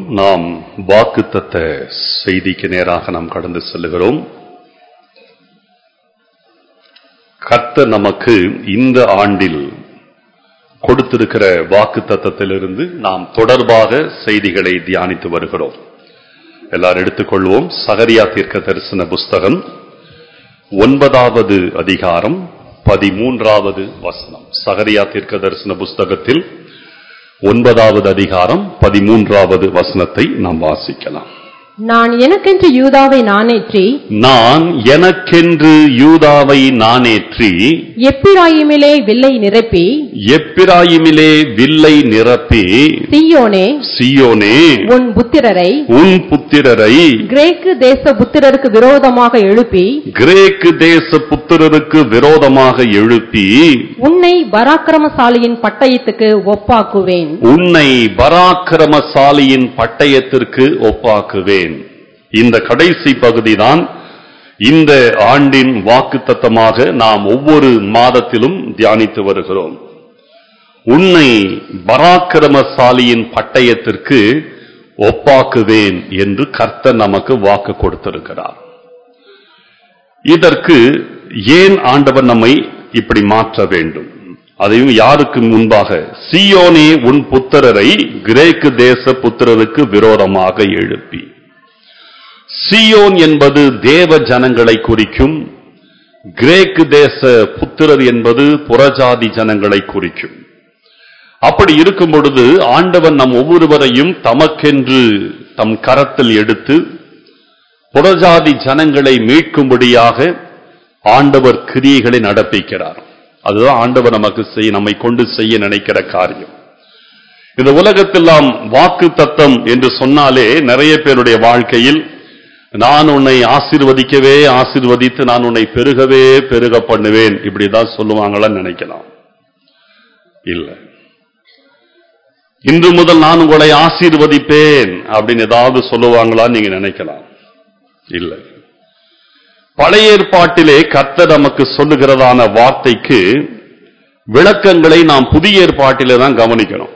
நாம் வாக்குத்தத்த செய்திக்கு நேராக நாம் கடந்து செல்லுகிறோம் கர்த்தர் நமக்கு இந்த ஆண்டில் கொடுத்திருக்கிற வாக்கு தத்தத்திலிருந்து நாம் தொடர்பாக செய்திகளை தியானித்து வருகிறோம் எல்லாரும் எடுத்துக்கொள்வோம் சகரியா தீர்க்க தரிசன புஸ்தகம் ஒன்பதாவது அதிகாரம் பதிமூன்றாவது வசனம் சகரியா தீர்க்க தரிசன புஸ்தகத்தில் ஒன்பதாவது அதிகாரம் பதிமூன்றாவது வசனத்தை நாம் வாசிக்கலாம் நான் எனக்கென்று யூதாவை நானேற்றி நான் எனக்கென்று யூதாவை நானேற்றி எப்பிராயிமிலே வில்லை நிரப்பி எப்பிராயிமிலே வில்லை நிரப்பி சீயோனே சியோனே உன் புத்திரரை உன் புத்திரரை கிரேக்கு தேச புத்திரருக்கு விரோதமாக எழுப்பி கிரேக்கு தேச புத்திரருக்கு விரோதமாக எழுப்பி உன்னை பராக்கிரமசாலியின் பட்டயத்துக்கு ஒப்பாக்குவேன் உன்னை பராக்கிரமசாலியின் பட்டயத்திற்கு ஒப்பாக்குவேன் இந்த கடைசி பகுதிதான் இந்த ஆண்டின் வாக்குத்தத்தமாக நாம் ஒவ்வொரு மாதத்திலும் தியானித்து வருகிறோம் உன்னை பராக்கிரமசாலியின் பட்டயத்திற்கு ஒப்பாக்குவேன் என்று கர்த்தர் நமக்கு வாக்கு கொடுத்திருக்கிறார் இதற்கு ஏன் ஆண்டவர் நம்மை இப்படி மாற்ற வேண்டும் அதையும் யாருக்கு முன்பாக சியோனே உன் புத்திரரை கிரேக்கு தேச புத்திரருக்கு விரோதமாக எழுப்பி சியோன் என்பது தேவ ஜனங்களை குறிக்கும் கிரேக்கு தேச புத்திரர் என்பது புறஜாதி ஜனங்களை குறிக்கும் அப்படி இருக்கும் பொழுது ஆண்டவன் நம் ஒவ்வொருவரையும் தமக்கென்று தம் கரத்தில் எடுத்து புறஜாதி ஜனங்களை மீட்கும்படியாக ஆண்டவர் கிரியைகளை நடப்பிக்கிறார் அதுதான் ஆண்டவர் நமக்கு செய்ய நம்மை கொண்டு செய்ய நினைக்கிற காரியம் இந்த உலகத்தெல்லாம் வாக்கு தத்தம் என்று சொன்னாலே நிறைய பேருடைய வாழ்க்கையில் நான் உன்னை ஆசீர்வதிக்கவே ஆசீர்வதித்து நான் உன்னை பெருகவே பெருக பண்ணுவேன் இப்படிதான் சொல்லுவாங்களான்னு நினைக்கலாம் இல்ல இன்று முதல் நான் உங்களை ஆசீர்வதிப்பேன் அப்படின்னு ஏதாவது சொல்லுவாங்களான்னு நீங்க நினைக்கலாம் இல்லை பழைய ஏற்பாட்டிலே கர்த்தர் நமக்கு சொல்லுகிறதான வார்த்தைக்கு விளக்கங்களை நாம் புதிய ஏற்பாட்டிலே தான் கவனிக்கணும்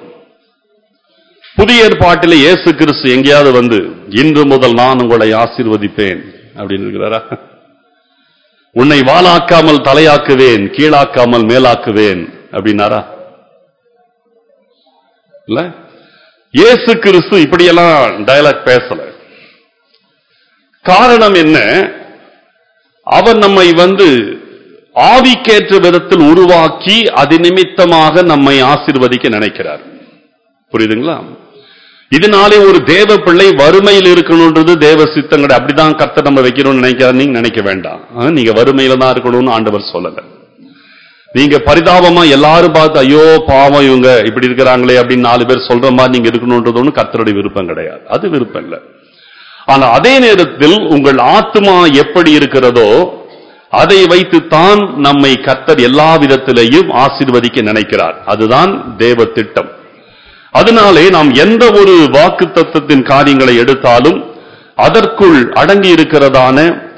புதிய ஏற்பாட்டிலே இயேசு கிறிஸ்து எங்கேயாவது வந்து இன்று முதல் நான் உங்களை ஆசீர்வதிப்பேன் அப்படின்னு இருக்கிறாரா உன்னை வாளாக்காமல் தலையாக்குவேன் கீழாக்காமல் மேலாக்குவேன் அப்படின்னாரா இல்ல இயேசு கிறிஸ்து இப்படியெல்லாம் டயலாக் பேசல காரணம் என்ன அவர் நம்மை வந்து ஆவிக்கேற்ற விதத்தில் உருவாக்கி அது நிமித்தமாக நம்மை ஆசீர்வதிக்க நினைக்கிறார் புரியுதுங்களா இதனாலே ஒரு தேவ பிள்ளை வறுமையில் இருக்கணும்ன்றது தேவ சித்தம் கிடையாது அப்படிதான் கர்த்தர் நம்ம வைக்கணும்னு நினைக்கிறார் நீங்க நினைக்க வேண்டாம் ஆ, நீங்க வறுமையில தான் இருக்கணும்னு ஆண்டவர் சொல்லல நீங்க பரிதாபமா எல்லாரும் பார்த்து ஐயோ பாவம் இவங்க இப்படி இருக்கிறாங்களே அப்படின்னு நாலு பேர் சொல்ற மாதிரி நீங்க இருக்கணும்ன்றது ஒண்ணு கர்த்தருடைய விருப்பம் கிடையாது அது விருப்பம் இல்லை ஆனா அதே நேரத்தில் உங்கள் ஆத்மா எப்படி இருக்கிறதோ அதை வைத்துத்தான் நம்மை கர்த்தர் எல்லா விதத்திலேயும் ஆசீர்வதிக்க நினைக்கிறார் அதுதான் தேவ திட்டம் அதனாலே நாம் எந்த ஒரு வாக்கு தத்துவத்தின் காரியங்களை எடுத்தாலும் அதற்குள் அடங்கி இருக்கிறதான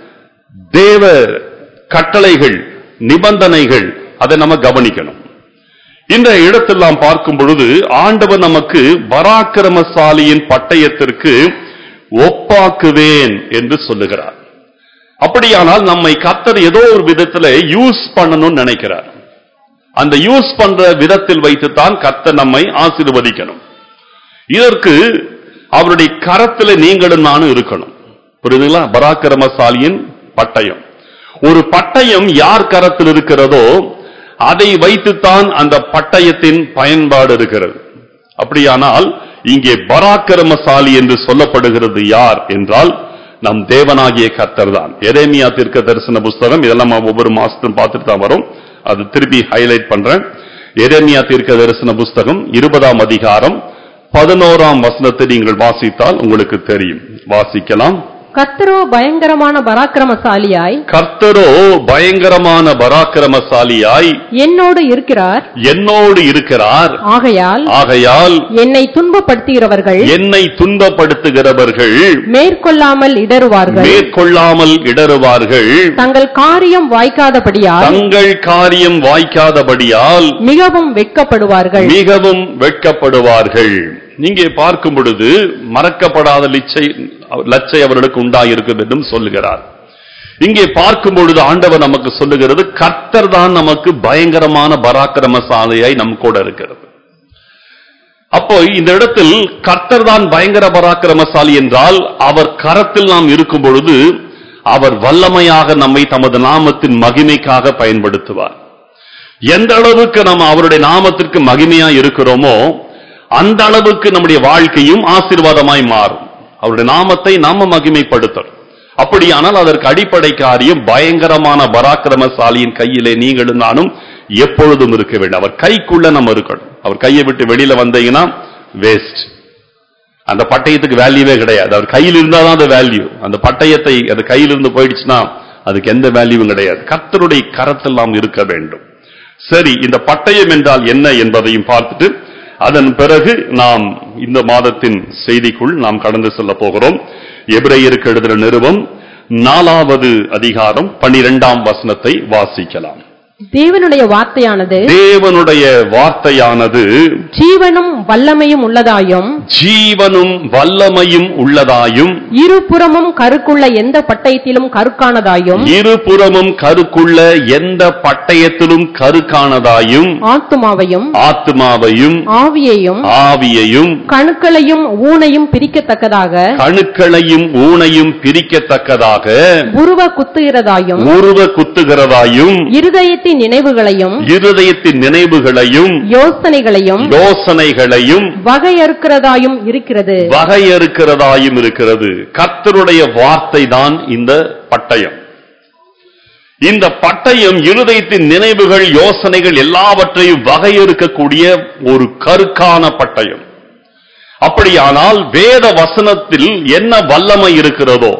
தேவ கட்டளைகள் நிபந்தனைகள் அதை நம்ம கவனிக்கணும் இந்த இடத்தெல்லாம் பார்க்கும் பொழுது ஆண்டவர் நமக்கு பராக்கிரமசாலியின் பட்டயத்திற்கு ஒப்பாக்குவேன் என்று சொல்லுகிறார் அப்படியானால் நம்மை கர்த்தர் ஏதோ ஒரு விதத்துல யூஸ் பண்ணணும்னு நினைக்கிறார் அந்த யூஸ் பண்ற விதத்தில் வைத்துத்தான் கர்த்தர் நம்மை ஆசீர்வதிக்கணும் இதற்கு அவருடைய கரத்துல நீங்களும் நானும் இருக்கணும் புரியுதுங்களா பராக்கிரமசாலியின் பட்டயம் ஒரு பட்டயம் யார் கரத்தில் இருக்கிறதோ அதை வைத்துத்தான் அந்த பட்டயத்தின் பயன்பாடு இருக்கிறது அப்படியானால் இங்கே பராக்கிரமசாலி என்று சொல்லப்படுகிறது யார் என்றால் நம் தேவனாகிய கர்த்தர் தான் எரேமியா தீர்க்க தரிசன புஸ்தகம் இதெல்லாம் நம்ம ஒவ்வொரு மாசத்தும் பார்த்துட்டு தான் வரும் அது திருப்பி ஹைலைட் பண்றேன் எரேமியா தீர்க்க தரிசன புஸ்தகம் இருபதாம் அதிகாரம் பதினோராம் வசனத்தை நீங்கள் வாசித்தால் உங்களுக்கு தெரியும் வாசிக்கலாம் கர்த்தரோ பயங்கரமான பராக்கிரமசாலியாய் கர்த்தரோ பயங்கரமான பராக்கிரமசாலியாய் என்னோடு இருக்கிறார் என்னோடு இருக்கிறார் ஆகையால் ஆகையால் என்னை துன்பப்படுத்துகிறவர்கள் என்னை துன்பப்படுத்துகிறவர்கள் மேற்கொள்ளாமல் இடறுவார்கள் மேற்கொள்ளாமல் இடறுவார்கள் தங்கள் காரியம் வாய்க்காதபடியால் தங்கள் காரியம் வாய்க்காதபடியால் மிகவும் வெட்கப்படுவார்கள் மிகவும் வெட்கப்படுவார்கள் இங்கே பார்க்கும் பொழுது மறக்கப்படாத லிச்சை லச்சை அவர்களுக்கு உண்டாயிருக்கும் என்றும் சொல்லுகிறார் இங்கே பார்க்கும் பொழுது ஆண்டவர் நமக்கு சொல்லுகிறது கர்த்தர் தான் நமக்கு பயங்கரமான பராக்கிரமசாலியாய் நம் கூட இருக்கிறது அப்போ இந்த இடத்தில் கர்த்தர் தான் பயங்கர பராக்கிரமசாலி என்றால் அவர் கரத்தில் நாம் இருக்கும் பொழுது அவர் வல்லமையாக நம்மை தமது நாமத்தின் மகிமைக்காக பயன்படுத்துவார் எந்த அளவுக்கு நம்ம அவருடைய நாமத்திற்கு மகிமையா இருக்கிறோமோ அந்த அளவுக்கு நம்முடைய வாழ்க்கையும் ஆசீர்வாதமாய் மாறும் அவருடைய நாமத்தை நாம மகிமைப்படுத்தணும் அப்படியானால் அதற்கு அடிப்படை காரியம் பயங்கரமான பராக்கிரமசாலியின் கையிலே நீங்களும் நானும் எப்பொழுதும் இருக்க வேண்டும் அவர் கைக்குள்ள நம்ம இருக்கணும் அவர் கையை விட்டு வெளியில வந்தீங்கன்னா வேஸ்ட் அந்த பட்டயத்துக்கு வேல்யூவே கிடையாது அவர் கையில் இருந்தாதான் அந்த வேல்யூ அந்த பட்டயத்தை அது கையிலிருந்து போயிடுச்சுன்னா அதுக்கு எந்த வேல்யூவும் கிடையாது கர்த்தருடைய கரத்தில் நாம் இருக்க வேண்டும் சரி இந்த பட்டயம் என்றால் என்ன என்பதையும் பார்த்துட்டு அதன் பிறகு நாம் இந்த மாதத்தின் செய்திக்குள் நாம் கடந்து செல்ல போகிறோம் எபிரேயருக்கு எழுதின நிறுவம் நாலாவது அதிகாரம் பனிரெண்டாம் வசனத்தை வாசிக்கலாம் தேவனுடைய வார்த்தையானது தேவனுடைய வார்த்தையானது ஜீவனும் வல்லமையும் உள்ளதாயும் ஜீவனும் வல்லமையும் உள்ளதாயும் இருபுறமும் கருக்குள்ள எந்த பட்டயத்திலும் கருக்கானதாயும் இருபுறமும் கருக்குள்ள எந்த பட்டயத்திலும் கருக்கானதாயும் ஆத்துமாவையும் ஆத்மாவையும் ஆவியையும் ஆவியையும் கணுக்களையும் ஊனையும் பிரிக்கத்தக்கதாக கணுக்களையும் ஊனையும் பிரிக்கத்தக்கதாக உருவ குத்துகிறதாயும் உருவ குத்துகிறதாயும் இருதயத்தின் நினைவுகளையும் இருதயத்தின் நினைவுகளையும் யோசனைகளையும் யோசனைகளையும் வகையறுக்கிறதாயும் இருக்கிறது வகையறுக்கிறதாயும் இருக்கிறது கர்த்தருடைய வார்த்தை தான் இந்த பட்டயம் இந்த பட்டயம் இருதயத்தின் நினைவுகள் யோசனைகள் எல்லாவற்றையும் வகையறுக்கக்கூடிய ஒரு கருக்கான பட்டயம் அப்படியானால் வேத வசனத்தில் என்ன வல்லமை இருக்கிறதோ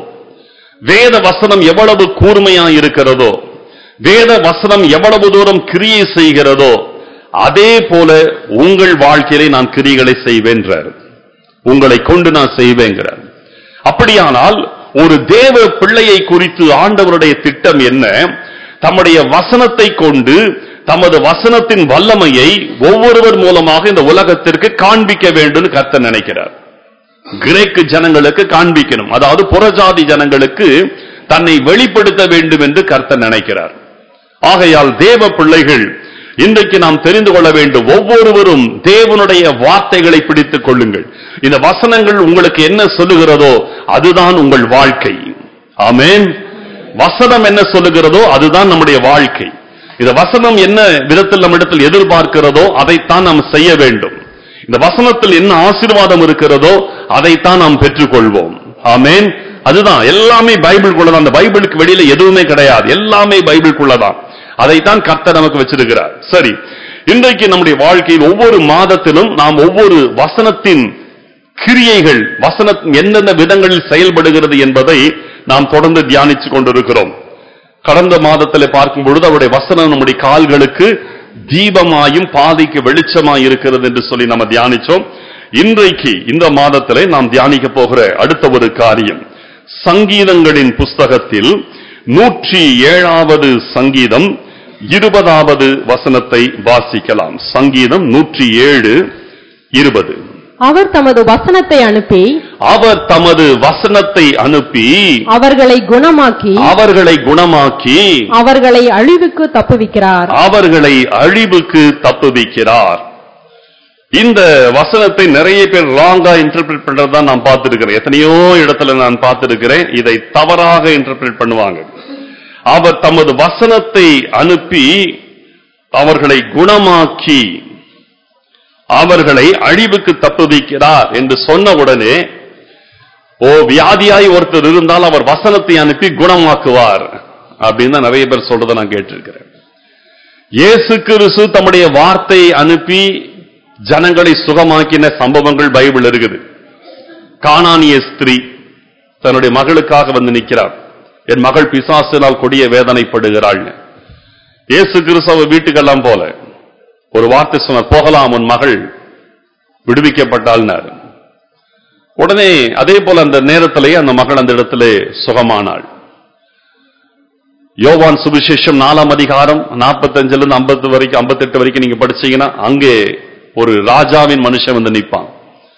வேத வசனம் எவ்வளவு கூர்மையா இருக்கிறதோ வேத வசனம் எவ்வளவு தூரம் கிரியை செய்கிறதோ அதே போல உங்கள் வாழ்க்கையிலே நான் கிரிகளை செய்வேன்றார் உங்களை கொண்டு நான் செய்வேங்கிறார் அப்படியானால் ஒரு தேவ பிள்ளையை குறித்து ஆண்டவருடைய திட்டம் என்ன தம்முடைய வசனத்தை கொண்டு தமது வசனத்தின் வல்லமையை ஒவ்வொருவர் மூலமாக இந்த உலகத்திற்கு காண்பிக்க வேண்டும் கர்த்தர் நினைக்கிறார் கிரேக்கு ஜனங்களுக்கு காண்பிக்கணும் அதாவது புறஜாதி ஜனங்களுக்கு தன்னை வெளிப்படுத்த வேண்டும் என்று கர்த்தர் நினைக்கிறார் ஆகையால் தேவ பிள்ளைகள் இன்றைக்கு நாம் தெரிந்து கொள்ள வேண்டும் ஒவ்வொருவரும் தேவனுடைய வார்த்தைகளை பிடித்துக் கொள்ளுங்கள் இந்த வசனங்கள் உங்களுக்கு என்ன சொல்லுகிறதோ அதுதான் உங்கள் வாழ்க்கை ஆமென் வசனம் என்ன சொல்லுகிறதோ அதுதான் நம்முடைய வாழ்க்கை இந்த வசனம் என்ன விதத்தில் நம்மிடத்தில் எதிர்பார்க்கிறதோ அதைத்தான் நாம் செய்ய வேண்டும் இந்த வசனத்தில் என்ன ஆசீர்வாதம் இருக்கிறதோ அதைத்தான் நாம் பெற்றுக்கொள்வோம் ஆமென் அதுதான் எல்லாமே பைபிள்குள்ளதான் அந்த பைபிளுக்கு வெளியில எதுவுமே கிடையாது எல்லாமே பைபிளுக்குள்ளதான் அதைத்தான் கர்த்தர் நமக்கு வச்சிருக்கிறார் சரி இன்றைக்கு நம்முடைய வாழ்க்கையில் ஒவ்வொரு மாதத்திலும் நாம் ஒவ்வொரு வசனத்தின் கிரியைகள் வசனம் எந்தெந்த விதங்களில் செயல்படுகிறது என்பதை நாம் தொடர்ந்து தியானித்துக் கொண்டிருக்கிறோம் கடந்த மாதத்திலே பார்க்கும் பொழுது அவருடைய வசனம் நம்முடைய கால்களுக்கு தீபமாயும் பாதைக்கு வெளிச்சமாய் இருக்கிறது என்று சொல்லி நம்ம தியானிச்சோம் இன்றைக்கு இந்த மாதத்திலே நாம் தியானிக்க போகிற அடுத்த ஒரு காரியம் சங்கீதங்களின் புஸ்தகத்தில் நூற்றி ஏழாவது சங்கீதம் இருபதாவது வசனத்தை வாசிக்கலாம் சங்கீதம் நூற்றி ஏழு இருபது அவர் தமது வசனத்தை அனுப்பி அவர் தமது வசனத்தை அனுப்பி அவர்களை குணமாக்கி அவர்களை குணமாக்கி அவர்களை அழிவுக்கு தப்புவிக்கிறார் அவர்களை அழிவுக்கு தப்புவிக்கிறார் இந்த வசனத்தை நிறைய பேர் ராங்கா இன்டர்பிரேட் பண்றதா நான் பார்த்திருக்கிறேன் எத்தனையோ இடத்துல நான் பார்த்திருக்கிறேன் இதை தவறாக இன்டர்பிரேட் பண்ணுவாங்க அவர் தமது வசனத்தை அனுப்பி அவர்களை குணமாக்கி அவர்களை அழிவுக்கு தப்புவிக்கிறார் என்று சொன்ன உடனே ஓ வியாதியாய் ஒருத்தர் இருந்தால் அவர் வசனத்தை அனுப்பி குணமாக்குவார் அப்படின்னு தான் நிறைய பேர் சொல்றதை நான் கேட்டிருக்கிறேன் இயேசு கிறிஸ்து தம்முடைய வார்த்தையை அனுப்பி ஜனங்களை சுகமாக்கின சம்பவங்கள் பைபிள் இருக்குது கானானிய ஸ்திரீ தன்னுடைய மகளுக்காக வந்து நிற்கிறார் என் மகள் பிசாசினால் கொடிய வேதனைப்படுகிறாள் இயேசு கிறிஸ்து அவ வீட்டுக்கெல்லாம் போல ஒரு வார்த்தை சொன்னார் போகலாம் உன் மகள் விடுவிக்கப்பட்டாள்னார் உடனே அதே போல அந்த நேரத்திலேயே அந்த மகள் அந்த இடத்திலே சுகமானாள் யோவான் சுவிசேஷம் நாலாம் அதிகாரம் நாற்பத்தஞ்சுல இருந்து ஐம்பது வரைக்கும் ஐம்பத்தெட்டு வரைக்கும் நீங்க படிச்சீங்கன்னா அங்கே ஒரு ராஜாவின் மனுஷன் வந்து நிற்பான்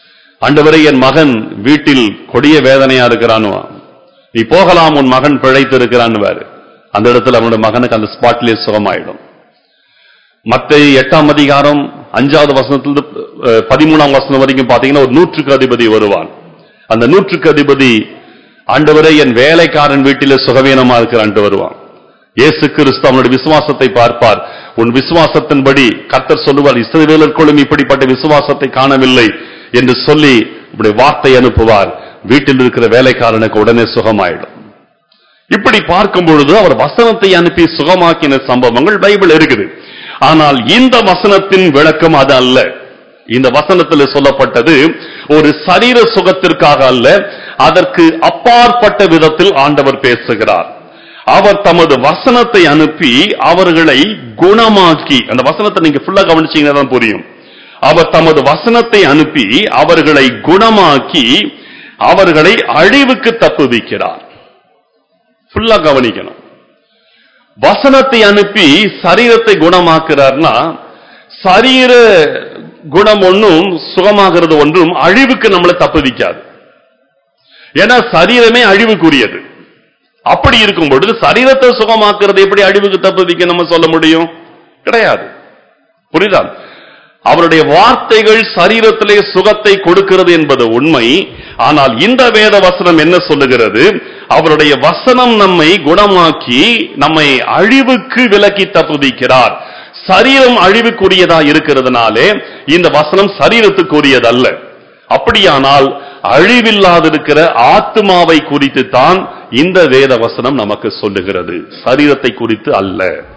ஆண்டவரே என் மகன் வீட்டில் கொடிய வேதனையா இருக்கிறானுவா நீ போகலாம் உன் மகன் பிழைத்து இருக்கிறான்னு அந்த இடத்துல அவனுடைய மகனுக்கு அந்த ஸ்பாட்லயே சுகமாயிடும் மத்த எட்டாம் அதிகாரம் அஞ்சாவது வசனத்திலிருந்து அஹ், பதிமூணாம் வசனம் வரைக்கும் பாத்தீங்கன்னா ஒரு நூற்றுக்கு அதிபதி வருவான் அந்த நூற்றுக்கு அதிபதி ஆண்டவரே என் வேலைக்காரன் வீட்டிலே சுகவீனமா இருக்கிறான்ட்டு வருவான் இயேசு கிறிஸ்து அவனுடைய விசுவாசத்தை பார்ப்பார் உன் விசுவாசத்தின்படி கர்த்தர் சொல்லுவார் இஸ்ரவேலர்களும் இப்படிப்பட்ட விசுவாசத்தை காணவில்லை என்று சொல்லி இப்படி வார்த்தை அனுப்புவார் வீட்டில் இருக்கிற வேலைக்காரனுக்கு உடனே சுகமாயிடும் இப்படி பார்க்கும் பொழுது அவர் வசனத்தை அனுப்பி சுகமாக்கின சம்பவங்கள் பைபிள் இருக்குது ஆனால் இந்த வசனத்தின் விளக்கம் அது அல்ல இந்த வசனத்தில் சொல்லப்பட்டது ஒரு சரீர சுகத்திற்காக அல்ல அதற்கு அப்பாற்பட்ட விதத்தில் ஆண்டவர் பேசுகிறார் அவர் தமது வசனத்தை அனுப்பி அவர்களை குணமாக்கி அந்த வசனத்தை நீங்க ஃபுல்லா கவனிச்சீங்கன்னா தான் புரியும் அவர் தமது வசனத்தை அனுப்பி அவர்களை குணமாக்கி அவர்களை அழிவுக்கு தப்புவிக்கிறார் ஃபுல்லா கவனிக்கணும் வசனத்தை அனுப்பி சரீரத்தை குணமாக்குறார்னா சரீர குணம் ஒன்றும் சுகமாகிறது ஒன்றும் அழிவுக்கு நம்மளை தப்புவிக்காது ஏன்னா சரீரமே அழிவுக்குரியது அப்படி இருக்கும் பொழுது சரீரத்தை சுகமாக்குறது எப்படி அழிவுக்கு தப்புவிக்க நம்ம சொல்ல முடியும் கிடையாது புரியுதா அவருடைய வார்த்தைகள் சரீரத்திலே சுகத்தை கொடுக்கிறது என்பது உண்மை ஆனால் இந்த வேத வசனம் என்ன சொல்லுகிறது அவருடைய வசனம் நம்மை குணமாக்கி நம்மை அழிவுக்கு விலக்கி தப்புவிக்கிறார் சரீரம் அழிவுக்குரியதா இருக்கிறதுனாலே இந்த வசனம் சரீரத்துக்குரியது அல்ல அப்படியானால் அழிவில்லாதிருக்கிற ஆத்மாவை குறித்து தான் இந்த வேத வசனம் நமக்கு சொல்லுகிறது சரீரத்தை குறித்து அல்ல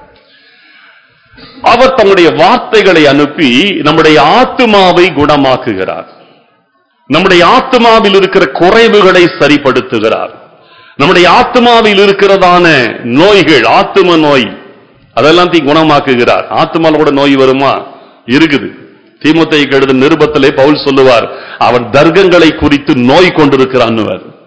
அவர் தம்முடைய வார்த்தைகளை அனுப்பி நம்முடைய ஆத்மாவை குணமாக்குகிறார் நம்முடைய ஆத்மாவில் இருக்கிற குறைவுகளை சரிப்படுத்துகிறார் நம்முடைய ஆத்மாவில் இருக்கிறதான நோய்கள் ஆத்தும நோய் அதெல்லாம் தீ குணமாக்குகிறார் ஆத்மால கூட நோய் வருமா இருக்குது தீமத்தை கெடுத நிருபத்திலே பவுல் சொல்லுவார் அவன் தர்க்கங்களை குறித்து நோய் கொண்டிருக்கிறான்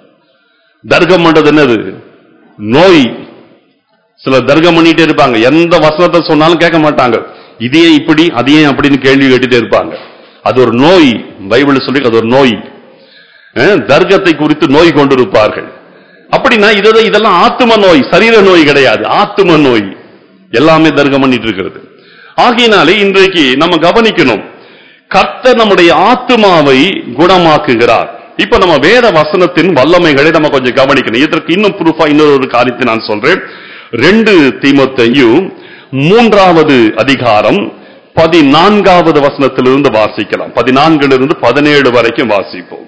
தர்க்கம் பண்றது என்னது நோய் சிலர் தர்க்கம் பண்ணிட்டே இருப்பாங்க எந்த வசனத்தை சொன்னாலும் கேட்க மாட்டாங்க இதே இப்படி அதையே அப்படின்னு கேள்வி கேட்டுட்டே இருப்பாங்க அது ஒரு நோய் பைபிள் சொல்லி அது ஒரு நோய் அஹ், தர்க்கத்தை குறித்து நோய் கொண்டிருப்பார்கள் அப்படின்னா இது இதெல்லாம் ஆத்தும நோய் சரீர நோய் கிடையாது ஆத்தும நோய் எல்லாமே தர்க்கம் பண்ணிட்டு இருக்கிறது ஆகையினாலே இன்றைக்கு நம்ம கவனிக்கணும் கர்த்தர் நம்முடைய ஆத்துமாவை குணமாக்குகிறார் இப்ப நம்ம வேத வசனத்தின் வல்லமைகளை நம்ம கொஞ்சம் கவனிக்கணும் இதற்கு இன்னும் ப்ரூஃபா இன்னொரு ஒரு காரியத்தை நான் சொல்றேன் ரெண்டு தீமத்தையும் மூன்றாவது அதிகாரம் பதினான்காவது வசனத்திலிருந்து வாசிக்கலாம் பதினான்கிலிருந்து பதினேழு வரைக்கும் வாசிப்போம்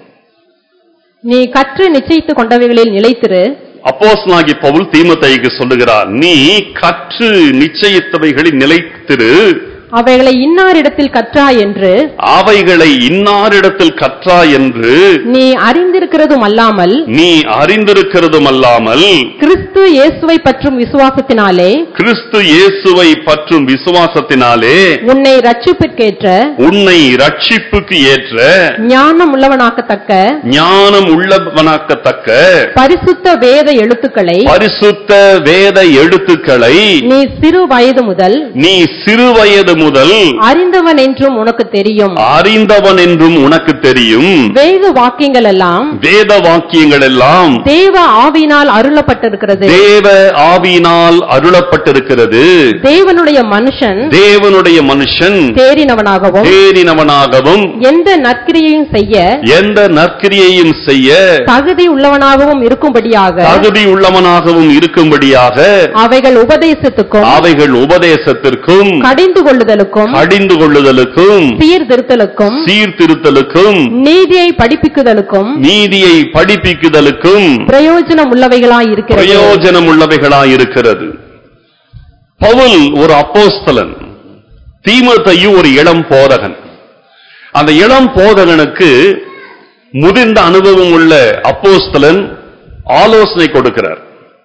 நீ கற்று நிச்சயித்துக் கொண்டவைகளில் நிலைத்திரு அப்போஸ்தலனாகிய பவுல் தீமத்தைக்கு சொல்லுகிறார் நீ கற்று நிச்சயித்தவைகளில் நிலைத்திரு அவைகளை இன்னாரிடத்தில் கற்றாய் என்று அவைகளை இன்னாரிடத்தில் கற்றா என்று நீ அறிந்திருக்கிறதும் அல்லாமல் நீ அறிந்திருக்கிறதும் அல்லாமல் கிறிஸ்து இயேசுவை பற்றும் விசுவாசத்தினாலே கிறிஸ்து இயேசுவை பற்றும் விசுவாசத்தினாலே உன்னை ரட்சிப்பிற்கேற்ற உன்னை ரட்சிப்புக்கு ஏற்ற ஞானம் உள்ளவனாக்கத்தக்க ஞானம் உள்ளவனாக்கத்தக்க பரிசுத்த வேத எழுத்துக்களை பரிசுத்த வேத எழுத்துக்களை நீ சிறு வயது முதல் நீ சிறுவயது முதல் அறிந்தவன் என்றும் உனக்கு தெரியும் அறிந்தவன் என்றும் உனக்கு தெரியும் வேத வாக்கியங்கள் எல்லாம் வேத வாக்கியங்கள் எல்லாம் தேவ ஆவியினால் அருளப்பட்டிருக்கிறது தேவ ஆவியினால் அருளப்பட்டிருக்கிறது தேவனுடைய மனுஷன் தேவனுடைய மனுஷன் தேறினவனாகவும் தேறினவனாகவும் எந்த நற்கிரியையும் செய்ய எந்த நற்கிரியையும் செய்ய தகுதி உள்ளவனாகவும் இருக்கும்படியாக தகுதி உள்ளவனாகவும் இருக்கும்படியாக அவைகள் உபதேசத்துக்கும் அவைகள் உபதேசத்திற்கும் கடிந்து கொள்ளுதலுக்கும் கடிந்து கொள்ளுதலுக்கும் சீர்திருத்தலுக்கும் சீர்திருத்தலுக்கும் நீதியை படிப்பிக்குதலுக்கும் நீதியை படிப்பிக்குதலுக்கும் பிரயோஜனம் உள்ளவைகளாய் இருக்கிறது பிரயோஜனம் உள்ளவைகளாயிருக்கிறது பவுல் ஒரு அப்போஸ்தலன் தீமத்தையு ஒரு இளம் போதகன் அந்த இளம் போதகனுக்கு முதிர்ந்த அனுபவம் உள்ள அப்போஸ்தலன் ஆலோசனை கொடுக்கிறார்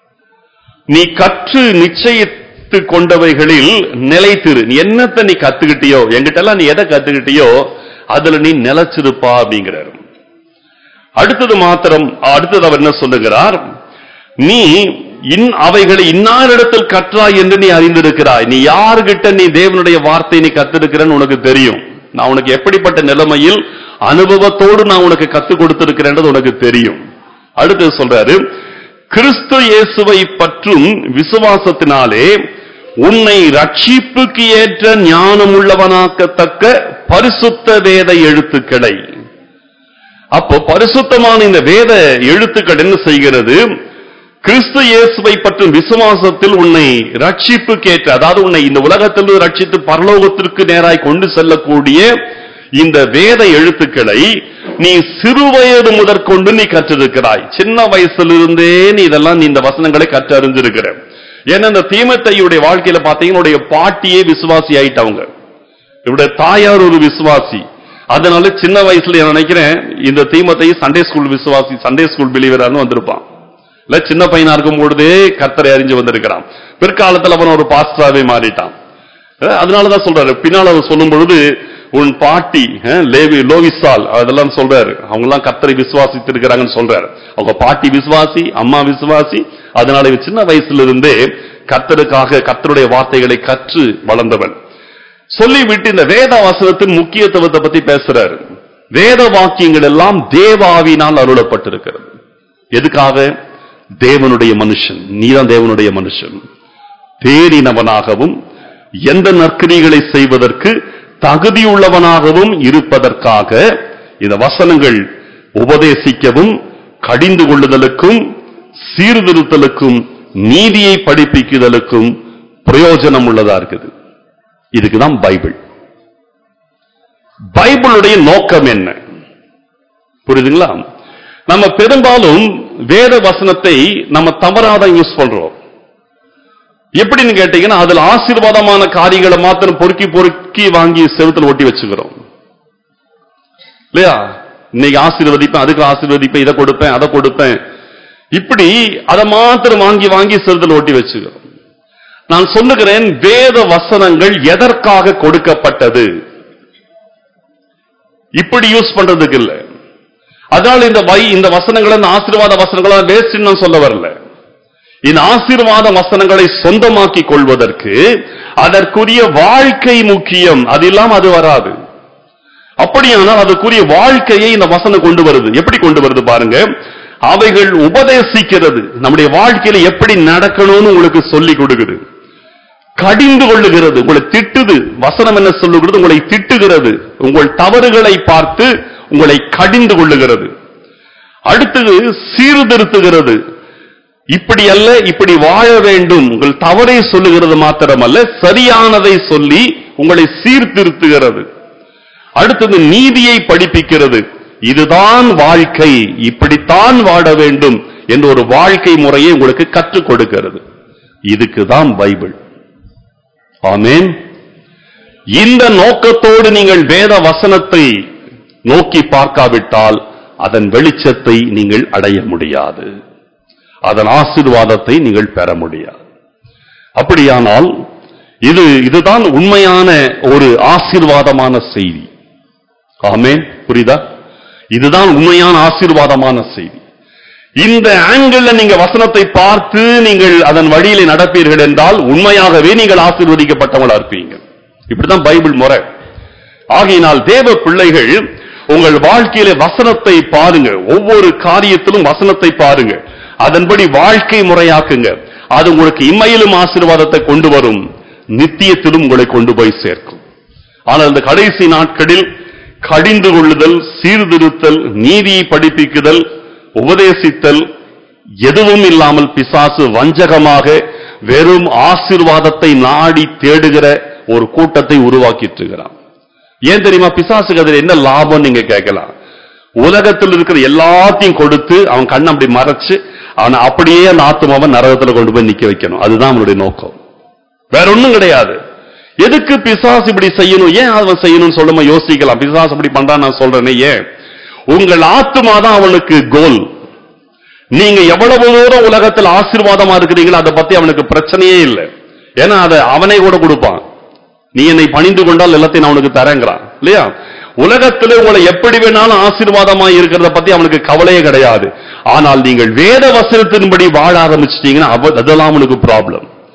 நீ கற்று நிச்சயித்து கொண்டவைகளில் நிலைத்திரு நீ என்னத்தை நீ கத்துக்கிட்டியோ என்கிட்டலாம் நீ எதை கத்துக்கிட்டியோ அதுல நீ நிலைச்சிருப்பா அப்படிங்கிறார் அடுத்தது மாத்திரம் அடுத்தது அவர் என்ன சொல்லுகிறார் நீ இன் அவைகளை இன்னாரிடத்தில் கற்றாய் என்று நீ அறிந்திருக்கிறாய் நீ யாருகிட்ட நீ தேவனுடைய வார்த்தை நீ கத்திருக்கிறன்னு உனக்கு தெரியும் நான் உனக்கு எப்படிப்பட்ட நிலைமையில் அனுபவத்தோடு நான் உனக்கு கத்துக் கொடுத்திருக்கிறேன்றது உனக்கு தெரியும் அடுத்து சொல்றாரு கிறிஸ்து இயேசுவை பற்றும் விசுவாசத்தினாலே உன்னை ரட்சிப்புக்கு ஏற்ற ஞானம் உள்ளவனாக்கத்தக்க பரிசுத்த வேத எழுத்துக்களை அப்போ பரிசுத்தமான இந்த வேத எழுத்துக்கள் என்ன செய்கிறது கிறிஸ்து இயேசுவை பற்றும் விசுவாசத்தில் உன்னை ரட்சிப்புக்கு ஏற்ற அதாவது உன்னை இந்த உலகத்திலிருந்து ரட்சித்து பரலோகத்திற்கு நேராய் கொண்டு செல்லக்கூடிய இந்த வேத எழுத்துக்களை நீ சிறுவயது முதற்கொண்டு நீ கற்றிருக்கிறாய் சின்ன வயசிலிருந்தே நீ இதெல்லாம் நீ இந்த வசனங்களை கற்றறிஞ்சிருக்கிற ஏன்னா இந்த தீமத்தையுடைய வாழ்க்கையில பாத்தீங்கன்னா உன்னுடைய பாட்டியே விசுவாசி ஆயிட்டவங்க இவருடைய தாயார் ஒரு விசுவாசி அதனால சின்ன வயசுல நான் நினைக்கிறேன் இந்த தீமத்தை சண்டே ஸ்கூல் விசுவாசி சண்டே ஸ்கூல் பிலீவரான்னு வந்திருப்பான் இல்ல சின்ன பையனா இருக்கும் பொழுதே கர்த்தரை அறிஞ்சு வந்திருக்கிறான் பிற்காலத்துல அவன் ஒரு பாஸ்டராவே மாறிட்டான் அஹ் அதனாலதான் சொல்றாரு பின்னால் அவர் சொல்லும் பொழுது உன் பாட்டி அஹ், லேவி லோவிசால் அதெல்லாம் சொல்றாரு அவங்க எல்லாம் கர்த்தரை விசுவாசித்து இருக்கிறாங்கன்னு சொல்றாரு அவங்க பாட்டி விசுவாசி அம்மா விசுவாசி அதனால இவன் சின்ன வயசுல இருந்தே கர்த்தருக்காக கர்த்தருடைய வார்த்தைகளை கற்று வளர்ந்தவன் சொல்லிவிட்டு இந்த வேத வசனத்தின் முக்கியத்துவத்தை பத்தி பேசுறாரு வேத வாக்கியங்கள் எல்லாம் தேவாவினால் அருளப்பட்டிருக்கிறது எதுக்காக தேவனுடைய மனுஷன் நீதான் தேவனுடைய மனுஷன் தேறினவனாகவும் எந்த நற்கிரிகளை செய்வதற்கு தகுதியுள்ளவனாகவும் இருப்பதற்காக இந்த வசனங்கள் உபதேசிக்கவும் கடிந்து கொள்ளுதலுக்கும் சீர்திருத்தலுக்கும் நீதியை படிப்பிக்குதலுக்கும் பிரயோஜனம் உள்ளதா இருக்குது இதுக்குதான் பைபிள் பைபிளுடைய நோக்கம் என்ன புரியுதுங்களா நம்ம பெரும்பாலும் வேத வசனத்தை நம்ம தவறாதான் யூஸ் பண்றோம் எப்படின்னு கேட்டீங்கன்னா அதுல ஆசீர்வாதமான காரியங்களை மாத்திரம் பொறுக்கி பொறுக்கி வாங்கி செவுத்துல ஒட்டி வச்சுக்கிறோம் இல்லையா இன்னைக்கு ஆசீர்வதிப்பேன் அதுக்கு ஆசீர்வதிப்பேன் இதை கொடுப்பேன் அதை கொடுப்பேன் இப்படி அதை மாத்திரம் வாங்கி வாங்கி செவுத்துல ஒட்டி வச்சுக்கிறோம் நான் சொல்லுகிறேன் வேத வசனங்கள் எதற்காக கொடுக்கப்பட்டது இப்படி யூஸ் பண்றதுக்கு இல்ல அதனால இந்த வை இந்த வசனங்களை இந்த ஆசீர்வாத வசனங்களை வேஸ்ட் நான் சொல்ல வரல இந்த ஆசீர்வாத வசனங்களை சொந்தமாக்கி கொள்வதற்கு அதற்குரிய வாழ்க்கை முக்கியம் அது இல்லாம அது வராது அப்படியானால் அதுக்குரிய வாழ்க்கையை இந்த வசனம் கொண்டு வருது எப்படி கொண்டு வருது பாருங்க அவைகள் உபதேசிக்கிறது நம்முடைய வாழ்க்கையில எப்படி நடக்கணும்னு உங்களுக்கு சொல்லி கொடுக்குது கடிந்து கொள்ளுகிறது உங்களை திட்டுது வசனம் என்ன சொல்லுகிறது உங்களை திட்டுகிறது உங்கள் தவறுகளை பார்த்து உங்களை கடிந்து கொள்ளுகிறது அடுத்தது சீர்திருத்துகிறது இப்படி அல்ல இப்படி வாழ வேண்டும் உங்கள் தவறை சொல்லுகிறது மாத்திரமல்ல சரியானதை சொல்லி உங்களை சீர்திருத்துகிறது அடுத்தது நீதியை படிப்பிக்கிறது இதுதான் வாழ்க்கை இப்படித்தான் வாழ வேண்டும் என்ற ஒரு வாழ்க்கை முறையை உங்களுக்கு கற்றுக் கொடுக்கிறது இதுக்கு தான் பைபிள் ஆமென் இந்த நோக்கத்தோடு நீங்கள் வேத வசனத்தை நோக்கி பார்க்காவிட்டால் அதன் வெளிச்சத்தை நீங்கள் அடைய முடியாது அதன் ஆசீர்வாதத்தை நீங்கள் பெற முடியாது அப்படியானால் இது இதுதான் உண்மையான ஒரு ஆசீர்வாதமான செய்தி ஆமென் புரியுதா இதுதான் உண்மையான ஆசீர்வாதமான செய்தி இந்த ஆங்கிள் நீங்க வசனத்தை பார்த்து நீங்கள் அதன் வழியிலே நடப்பீர்கள் என்றால் உண்மையாகவே நீங்கள் ஆசீர்வதிக்கப்பட்டவங்களா இருப்பீங்க இப்படிதான் பைபிள் முறை ஆகையினால் தேவ பிள்ளைகள் உங்கள் வாழ்க்கையில வசனத்தை பாருங்க ஒவ்வொரு காரியத்திலும் வசனத்தை பாருங்க அதன்படி வாழ்க்கை முறையாக்குங்க அது உங்களுக்கு இம்மையிலும் ஆசீர்வாதத்தை கொண்டு வரும் நித்தியத்திலும் உங்களை கொண்டு போய் சேர்க்கும் ஆனால் இந்த கடைசி நாட்களில் கடிந்து கொள்ளுதல் சீர்திருத்தல் நீதியை படிப்பிக்குதல் உபதேசித்தல் எதுவும் இல்லாமல் பிசாசு வஞ்சகமாக வெறும் ஆசீர்வாதத்தை நாடி தேடுகிற ஒரு கூட்டத்தை உருவாக்கிட்டு இருக்கிறான் ஏன் தெரியுமா பிசாசுக்கு அதுல என்ன லாபம் நீங்க கேட்கலாம் உலகத்தில் இருக்கிற எல்லாத்தையும் கொடுத்து அவன் கண்ணை அப்படி மறைச்சு அவனை அப்படியே அந்த ஆத்மாவை நரகத்துல கொண்டு போய் நிக்க வைக்கணும் அதுதான் அவனுடைய நோக்கம் வேற ஒண்ணும் கிடையாது எதுக்கு பிசாசு இப்படி செய்யணும் ஏன் அவன் செய்யணும்னு சொல்லுமா யோசிக்கலாம் பிசாசு இப்படி பண்றான் நான் சொல்றேனே ஏன் உங்கள் ஆத்மா தான் அவனுக்கு கோல் நீங்க எவ்வளவு தூரம் உலகத்தில் ஆசீர்வாதமா இருக்கிறீங்களோ அதை பத்தி அவனுக்கு பிரச்சனையே இல்லை ஏன்னா அதை அவனே கூட கொடுப்பான் நீ என்னை பணிந்து கொண்டால் எல்லாத்தையும் நான் உனக்கு தரேங்கிறான் இல்லையா உலகத்திலே உங்களை எப்படி வேணாலும் ஆசீர்வாதமா இருக்கிறத பத்தி அவனுக்கு கவலையே கிடையாது ஆனால் நீங்கள் வேத வசனத்தின்படி வாழ ஆரம்பிச்சிட்டீங்கன்னா அவ- அதெல்லாம் அவனுக்கு ப்ராப்ளம்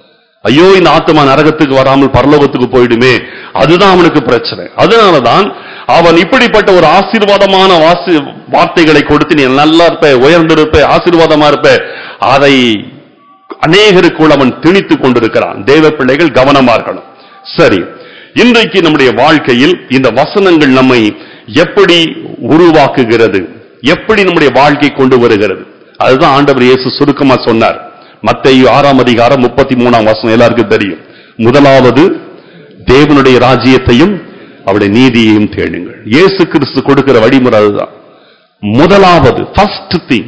ஐயோ இந்த ஆத்மா நரகத்துக்கு வராமல் பரலோகத்துக்கு போயிடுமே அதுதான் அவனுக்கு பிரச்சனை அதனாலதான் அவன் இப்படிப்பட்ட ஒரு ஆசீர்வாதமான வாசி வார்த்தைகளை கொடுத்து நீ நல்லா இருப்ப உயர்ந்திருப்ப ஆசீர்வாதமா இருப்ப அதை அநேகருக்குள் அவன் திணித்துக் கொண்டிருக்கிறான் தேவ பிள்ளைகள் கவனமா இருக்கணும் சரி இன்றைக்கு நம்முடைய வாழ்க்கையில் இந்த வசனங்கள் நம்மை எப்படி உருவாக்குகிறது எப்படி நம்முடைய வாழ்க்கை கொண்டு வருகிறது அதுதான் ஆண்டவர் இயேசு சுருக்கமா சொன்னார் மத்தேயு ஆறாம் அதிகாரம் முப்பத்தி மூணாம் வசனம் எல்லாருக்கும் தெரியும் முதலாவது தேவனுடைய ராஜ்யத்தையும் அவருடைய நீதியையும் தேடுங்கள் இயேசு கிறிஸ்து கொடுக்கிற வழிமுறை அதுதான் முதலாவது ஃபர்ஸ்ட் திங்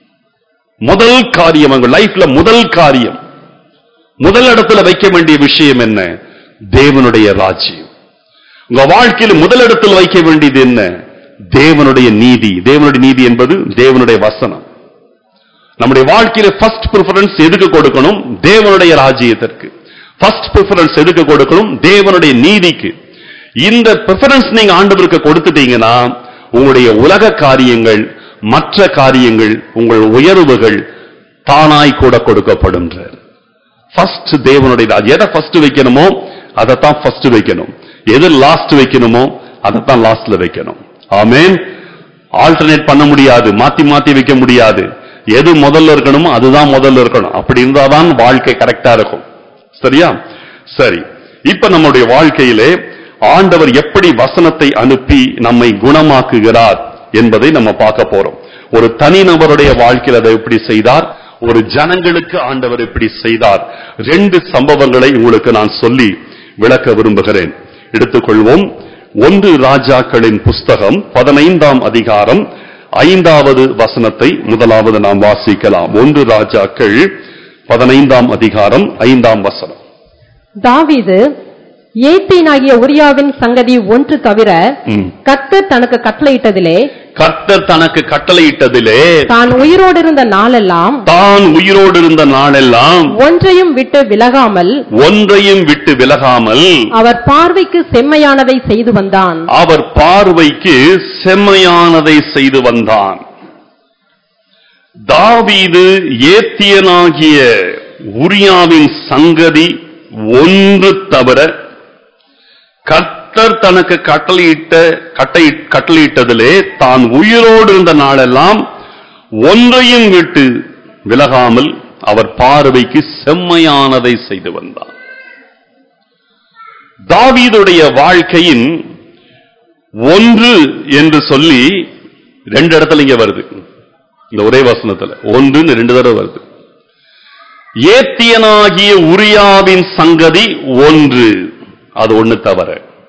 முதல் காரியம் உங்க லைஃப்ல முதல் காரியம் முதல் இடத்துல வைக்க வேண்டிய விஷயம் என்ன தேவனுடைய ராஜ்யம் உங்க வாழ்க்கையில் முதல் இடத்தில் வைக்க வேண்டியது என்ன தேவனுடைய நீதி தேவனுடைய நீதி என்பது தேவனுடைய வசனம் நம்முடைய வாழ்க்கையில ஃபர்ஸ்ட் ப்ரிஃபரன்ஸ் எதுக்கு கொடுக்கணும் தேவனுடைய ராஜ்யத்திற்கு ஃபர்ஸ்ட் ப்ரிஃபரன்ஸ் எதுக்கு கொடுக்கணும் தேவனுடைய நீதிக்கு இந்த ப்ரிஃபரன்ஸ் நீங்க ஆண்டவருக்கு கொடுத்துட்டீங்கன்னா உங்களுடைய உலக காரியங்கள் மற்ற காரியங்கள் உங்கள் உயர்வுகள் தானாய் கூட கொடுக்கப்படும் ஃபர்ஸ்ட் தேவனுடைய ராஜ்யம் எதை ஃபர்ஸ்ட் வைக்கணுமோ அதைத்தான் ஃபர்ஸ்ட் வைக்கணும் எது லாஸ்ட் வைக்கணுமோ அதைத்தான் லாஸ்ட்ல வைக்கணும் ஆமென் ஆல்டர்னேட் பண்ண முடியாது மாத்தி மாத்தி வைக்க முடியாது எது முதல்ல இருக்கணுமோ அதுதான் முதல்ல இருக்கணும் அப்படி இருந்தாதான் வாழ்க்கை கரெக்டா இருக்கும் சரியா சரி இப்ப நம்முடைய வாழ்க்கையிலே ஆண்டவர் எப்படி வசனத்தை அனுப்பி நம்மை குணமாக்குகிறார் என்பதை நம்ம பார்க்க போறோம் ஒரு தனிநபருடைய வாழ்க்கையில் அதை எப்படி செய்தார் ஒரு ஜனங்களுக்கு ஆண்டவர் எப்படி செய்தார் ரெண்டு சம்பவங்களை உங்களுக்கு நான் சொல்லி விளக்க விரும்புகிறேன் எடுத்துக்கொள்வோம் ஒன்று ராஜாக்களின் புஸ்தகம் பதினைந்தாம் அதிகாரம் ஐந்தாவது வசனத்தை முதலாவது நாம் வாசிக்கலாம் ஒன்று ராஜாக்கள் பதினைந்தாம் அதிகாரம் ஐந்தாம் வசனம் தாவீது ஏத்தீனாகிய உரியாவின் சங்கதி ஒன்று தவிர ம். கர்த்தர் தனக்கு கட்டளையிட்டதிலே கர்த்தர் தனக்கு கட்டளையிட்டதிலே தான் உயிரோடு இருந்த நாளெல்லாம் தான் உயிரோடு இருந்த நாளெல்லாம் ஒன்றையும் விட்டு விலகாமல் ஒன்றையும் விட்டு விலகாமல் அவர் பார்வைக்கு செம்மையானதை செய்து வந்தான் அவர் பார்வைக்கு செம்மையானதை செய்து வந்தான் தாவீது ஏத்தியனாகிய உரியாவின் சங்கதி ஒன்று தவிர கர்த்தர் தனக்கு கட்டளையிட்ட கட்டை கட்டளையிட்டதிலே தான் உயிரோடு இருந்த நாளெல்லாம் ஒன்றையும் விட்டு விலகாமல் அவர் பார்வைக்கு செம்மையானதை செய்து வந்தார் தாவீதுடைய வாழ்க்கையின் ஒன்று என்று சொல்லி ரெண்டு இடத்துல இங்க வருது இந்த ஒரே வசனத்துல ஒன்றுன்னு ரெண்டு தடவை வருது ஏத்தியனாகிய உரியாவின் சங்கதி ஒன்று அது ஒண்ணு தவிர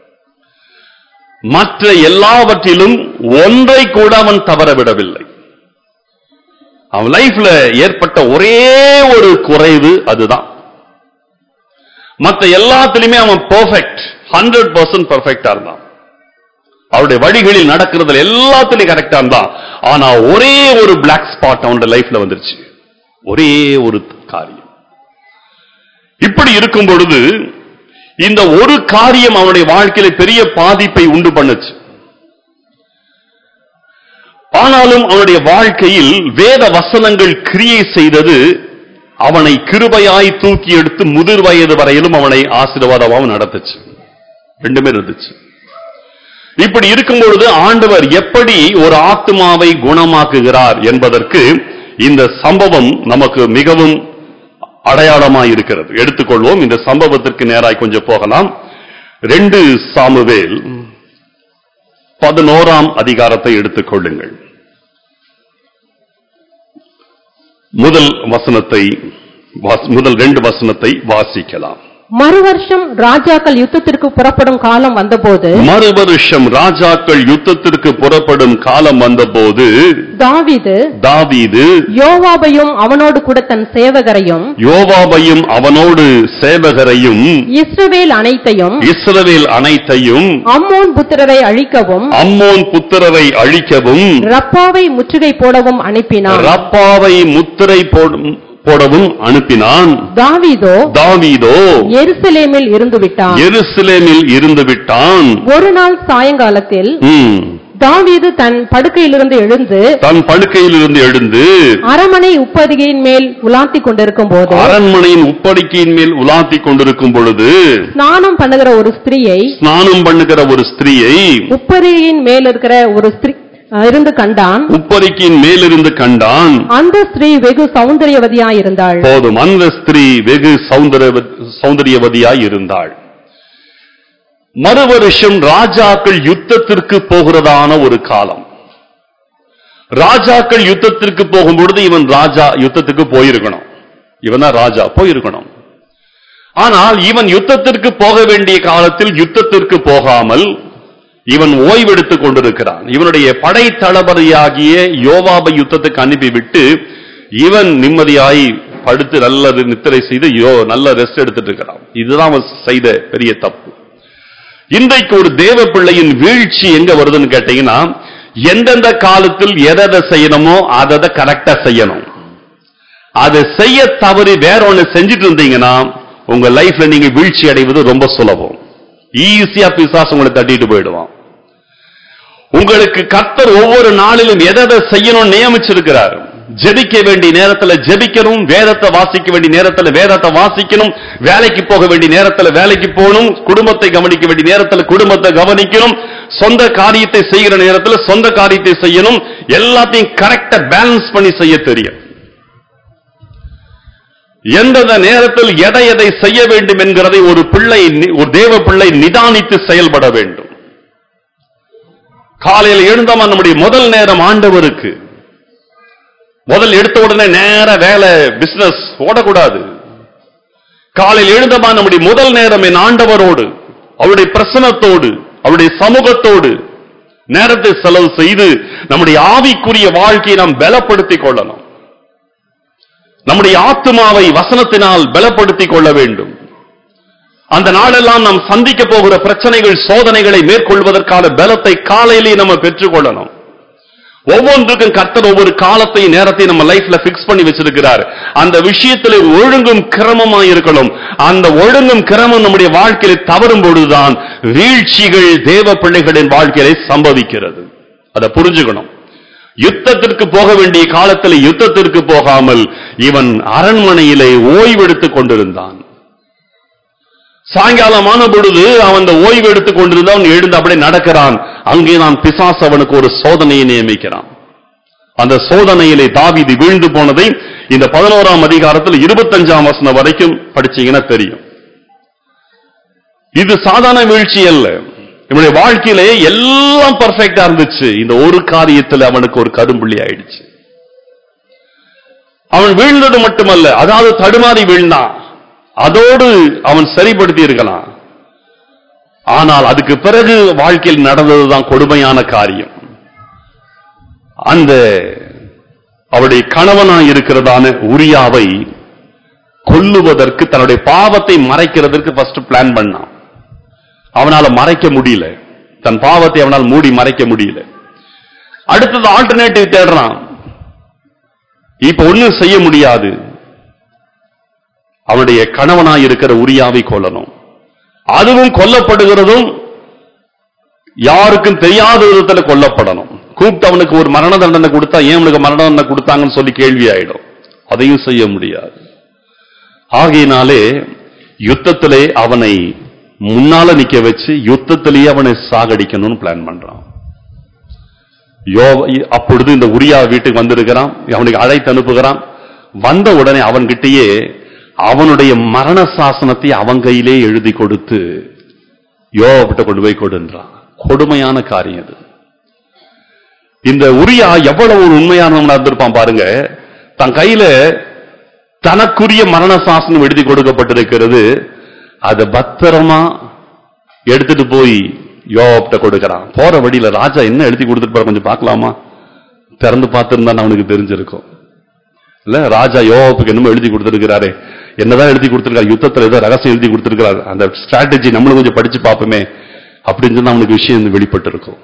மற்ற எல்லாவற்றிலும் ஒன்றை கூட அவன் தவற விடவில்லை அவன் லைஃப்ல ஏற்பட்ட ஒரே ஒரு குறைவு அதுதான் மற்ற எல்லாத்திலுமே அவன் பெர்ஃபெக்ட் ஹண்ட்ரட் பர்சன்ட் பெர்ஃபெக்டா இருந்தான் அவருடைய வழிகளில் நடக்கிறதுல எல்லாத்துலயும் கரெக்டா இருந்தான் ஆனா ஒரே ஒரு பிளாக் ஸ்பாட் அவனோட லைஃப்ல வந்துருச்சு ஒரே ஒரு காரியம் இப்படி இருக்கும் பொழுது இந்த ஒரு காரியம் அவனுடைய வாழ்க்கையில பெரிய பாதிப்பை உண்டு பண்ணுச்சு ஆனாலும் அவனுடைய வாழ்க்கையில் வேத வசனங்கள் கிரியை செய்தது அவனை கிருபையாய் தூக்கி எடுத்து முதிர் வயது வரையிலும் அவனை ஆசீர்வாதமாகவும் நடத்துச்சு ரெண்டுமே இருந்துச்சு இப்படி இருக்கும் பொழுது ஆண்டவர் எப்படி ஒரு ஆத்மாவை குணமாக்குகிறார் என்பதற்கு இந்த சம்பவம் நமக்கு மிகவும் அடையாளமாய் இருக்கிறது எடுத்துக்கொள்வோம் இந்த சம்பவத்திற்கு நேராய் கொஞ்சம் போகலாம் ரெண்டு சாமுவேல் பதினோராம் அதிகாரத்தை எடுத்துக்கொள்ளுங்கள் முதல் வசனத்தை வாஸ்- முதல் ரெண்டு வசனத்தை வாசிக்கலாம் மறுவருஷம் ராஜாக்கள் யுத்தத்திற்கு புறப்படும் காலம் வந்தபோது மறு வருஷம் ராஜாக்கள் யுத்தத்திற்கு புறப்படும் காலம் வந்தபோது தாவீது தாவீது யோவாபையும் அவனோடு கூட தன் சேவகரையும் யோவாபையும் அவனோடு சேவகரையும் இஸ்ரவேல் அனைத்தையும் இஸ்ரவேல் அனைத்தையும் அம்மோன் புத்திரரை அழிக்கவும் அம்மோன் புத்திரரை அழிக்கவும் ரப்பாவை முற்றுகை போடவும் அனுப்பினான் ரப்பாவை முத்திரை போடும்- போடவும் அனுப்பினான் தாவீதோ தாவீதோ எருசலேமில் இருந்து விட்டான் எருசலேமில் இருந்து விட்டான் ஒரு நாள் சாயங்காலத்தில் ம். தாவீது தன் படுக்கையிலிருந்து எழுந்து தன் படுக்கையிலிருந்து எழுந்து அரமனை உப்பதிகையின் மேல் உலாத்திக் கொண்டிருக்கும் போது அரண்மனையின் உப்படிக்கையின் மேல் உலாத்திக் கொண்டிருக்கும் பொழுது ஸ்நானம் பண்ணுகிற ஒரு ஸ்திரீயை ஸ்நானம் பண்ணுகிற ஒரு ஸ்திரீயை உப்பதிகையின் மேல் இருக்கிற ஒரு ஸ்திரீ அஹ், இருந்து கண்டான் உப்பரிக்கையின் மேலிருந்து கண்டான் அந்த ஸ்திரீ வெகு சௌந்தரியவதியாயிருந்தாள் போதும் அந்த ஸ்திரீ வெகு சௌந்தர சௌந்தரியவதியாய் இருந்தாள் மறு வருஷம் ராஜாக்கள் யுத்தத்திற்கு போகிறதான ஒரு காலம் ராஜாக்கள் யுத்தத்திற்கு போகும் பொழுது இவன் ராஜா யுத்தத்துக்கு போயிருக்கணும் இவன் தான் ராஜா போயிருக்கணும் ஆனால் இவன் யுத்தத்திற்கு போக வேண்டிய காலத்தில் யுத்தத்திற்கு போகாமல் இவன் ஓய்வெடுத்துக் கொண்டிருக்கிறான் இவனுடைய படை தளபதியாகிய யோவாபை யுத்தத்துக்கு அனுப்பிவிட்டு இவன் நிம்மதியாய் படுத்து நல்லது நித்திரை செய்து யோ நல்ல ரெஸ்ட் எடுத்துட்டு இருக்கிறான் இதுதான் அவன் செய்த பெரிய தப்பு இன்றைக்கு ஒரு தேவ பிள்ளையின் வீழ்ச்சி எங்க வருதுன்னு கேட்டீங்கன்னா எந்தெந்த காலத்தில் எதை எதை செய்யணுமோ அதை அதை கரெக்டா செய்யணும் அதை செய்ய தவறி வேற ஒண்ணு செஞ்சுட்டு இருந்தீங்கன்னா உங்க லைஃப்ல நீங்க வீழ்ச்சி அடைவது ரொம்ப சுலபம் ஈஸியா பிசாசு உங்களை தட்டிட்டு போயிடுவான் உங்களுக்கு கர்த்தர் ஒவ்வொரு நாளிலும் எதை எதை செய்யணும்னு நியமிச்சிருக்கிறார் ஜெபிக்க வேண்டிய நேரத்துல ஜெபிக்கணும் வேதத்தை வாசிக்க வேண்டிய நேரத்துல வேதத்தை வாசிக்கணும் வேலைக்கு போக வேண்டிய நேரத்துல வேலைக்கு போகணும் குடும்பத்தை கவனிக்க வேண்டிய நேரத்துல குடும்பத்தை கவனிக்கணும் சொந்த காரியத்தை செய்கிற நேரத்துல சொந்த காரியத்தை செய்யணும் எல்லாத்தையும் கரெக்டா பேலன்ஸ் பண்ணி செய்ய தெரியும் எந்தெந்த நேரத்தில் எதை எதை செய்ய வேண்டும் என்கிறதை ஒரு பிள்ளை நி- ஒரு தேவ பிள்ளை நிதானித்து செயல்பட வேண்டும் காலையில் எழுந்தோமா நம்முடைய முதல் நேரம் ஆண்டவருக்கு முதல் எடுத்த உடனே நேர வேலை பிசினஸ் ஓடக்கூடாது காலையில் எழுந்தமா நம்முடைய முதல் நேரம் என் ஆண்டவரோடு அவருடைய பிரசனத்தோடு அவருடைய சமூகத்தோடு நேரத்தை செலவு செய்து நம்முடைய ஆவிக்குரிய வாழ்க்கையை நாம் பலப்படுத்திக் கொள்ளணும் நம்முடைய ஆத்துமாவை வசனத்தினால் பலப்படுத்திக் கொள்ள வேண்டும் அந்த நாளெல்லாம் நாம் சந்திக்க போகிற பிரச்சனைகள் சோதனைகளை மேற்கொள்வதற்கான பலத்தை காலையிலேயே நம்ம பெற்றுக்கொள்ளணும் ஒவ்வொன்றுக்கும் கர்த்தர் ஒவ்வொரு காலத்தையும் நேரத்தையும் நம்ம லைஃப்ல பிக்ஸ் பண்ணி வச்சிருக்கிறார் அந்த விஷயத்துல ஒழுங்கும் கிரமமா இருக்கணும் அந்த ஒழுங்கும் கிரமம் நம்முடைய வாழ்க்கையில தவறும் பொழுதுதான் வீழ்ச்சிகள் தேவ பிள்ளைகளின் வாழ்க்கையில சம்பவிக்கிறது அதை புரிஞ்சுக்கணும் யுத்தத்திற்கு போக வேண்டிய காலத்தில் யுத்தத்திற்கு போகாமல் இவன் அரண்மனையிலே ஓய்வெடுத்துக் கொண்டிருந்தான் சாயங்காலமான பொழுது அவன் அந்த ஓய்வு எடுத்துக் கொண்டிருந்தவன் எழுந்து அப்படியே நடக்கிறான் அங்கே நான் பிசாசு அவனுக்கு ஒரு சோதனையை நியமிக்கிறான் அந்த சோதனையிலே தாவீது வீழ்ந்து போனதை இந்த பதினோராம் அதிகாரத்தில் இருபத்தஞ்சாம் வசனம் வரைக்கும் படிச்சீங்கன்னா தெரியும் இது சாதாரண வீழ்ச்சி அல்ல இவனுடைய வாழ்க்கையிலே எல்லாம் பர்ஃபெக்டா இருந்துச்சு இந்த ஒரு காரியத்தில் அவனுக்கு ஒரு கரும்புள்ளி ஆயிடுச்சு அவன் வீழ்ந்தது மட்டுமல்ல அதாவது தடுமாறி வீழ்ந்தான் அதோடு அவன் சரிப்படுத்தி இருக்கலாம் ஆனால் அதுக்கு பிறகு வாழ்க்கையில் நடந்ததுதான் கொடுமையான காரியம் அந்த அவருடைய கணவனாய் இருக்கிறதான உரியாவை கொல்லுவதற்கு தன்னுடைய பாவத்தை மறைக்கிறதற்கு ஃபர்ஸ்ட் பிளான் பண்ணான் அவனால மறைக்க முடியல தன் பாவத்தை அவனால் மூடி மறைக்க முடியல அடுத்தது ஆல்டர்னேட்டிவ் தேடுறான் இப்ப ஒண்ணும் செய்ய முடியாது அவனுடைய கணவனாய் இருக்கிற உரியாவை கொல்லணும் அதுவும் கொல்லப்படுகிறதும் யாருக்கும் தெரியாத விதத்துல கொல்லப்படணும் கூப்பிட்டு அவனுக்கு ஒரு மரண தண்டனை கொடுத்தா ஏன் அவனுக்கு மரண தண்டனை கொடுத்தாங்கன்னு சொல்லி கேள்வி ஆயிடும் அதையும் செய்ய முடியாது ஆகையினாலே யுத்தத்திலே அவனை முன்னால நிக்க வச்சு யுத்தத்திலேயே அவனை சாகடிக்கணும்னு பிளான் பண்றான் யோ அப்பொழுது இந்த உரியா வீட்டுக்கு வந்திருக்கிறான் அவனுக்கு அழைத்து அனுப்புகிறான் வந்த உடனே அவன்கிட்டயே அவனுடைய மரண சாசனத்தை அவன் கையிலே எழுதி கொடுத்து யோகிட்ட கொண்டு போய் கொடுன்றான் கொடுமையான காரியம் அது இந்த உரியா எவ்வளவு ஒரு உண்மையானவனா இருந்திருப்பான் பாருங்க தன் கையில தனக்குரிய மரண சாசனம் எழுதி கொடுக்கப்பட்டிருக்கிறது அதை பத்திரமா எடுத்துட்டு போய் யோகிட்ட கொடுக்கறான் போற வழியில ராஜா என்ன எழுதி கொடுத்துட்டு போற கொஞ்சம் பார்க்கலாமா திறந்து பார்த்திருந்தா அவனுக்கு தெரிஞ்சிருக்கும் இல்ல ராஜா யோவாப்புக்கு என்னமோ எழுதி கொடுத்திருக்கிறாரே என்னதான் எழுதி கொடுத்திருக்காரு யுத்தத்துல ஏதோ ரகசியம் எழுதி கொடுத்திருக்கிறார் அந்த ஸ்ட்ராட்டஜி நம்மளும் கொஞ்சம் படிச்சு பார்ப்போமே அப்படின்னு சொன்னா அவனுக்கு விஷயம் வெளிப்பட்டு இருக்கும்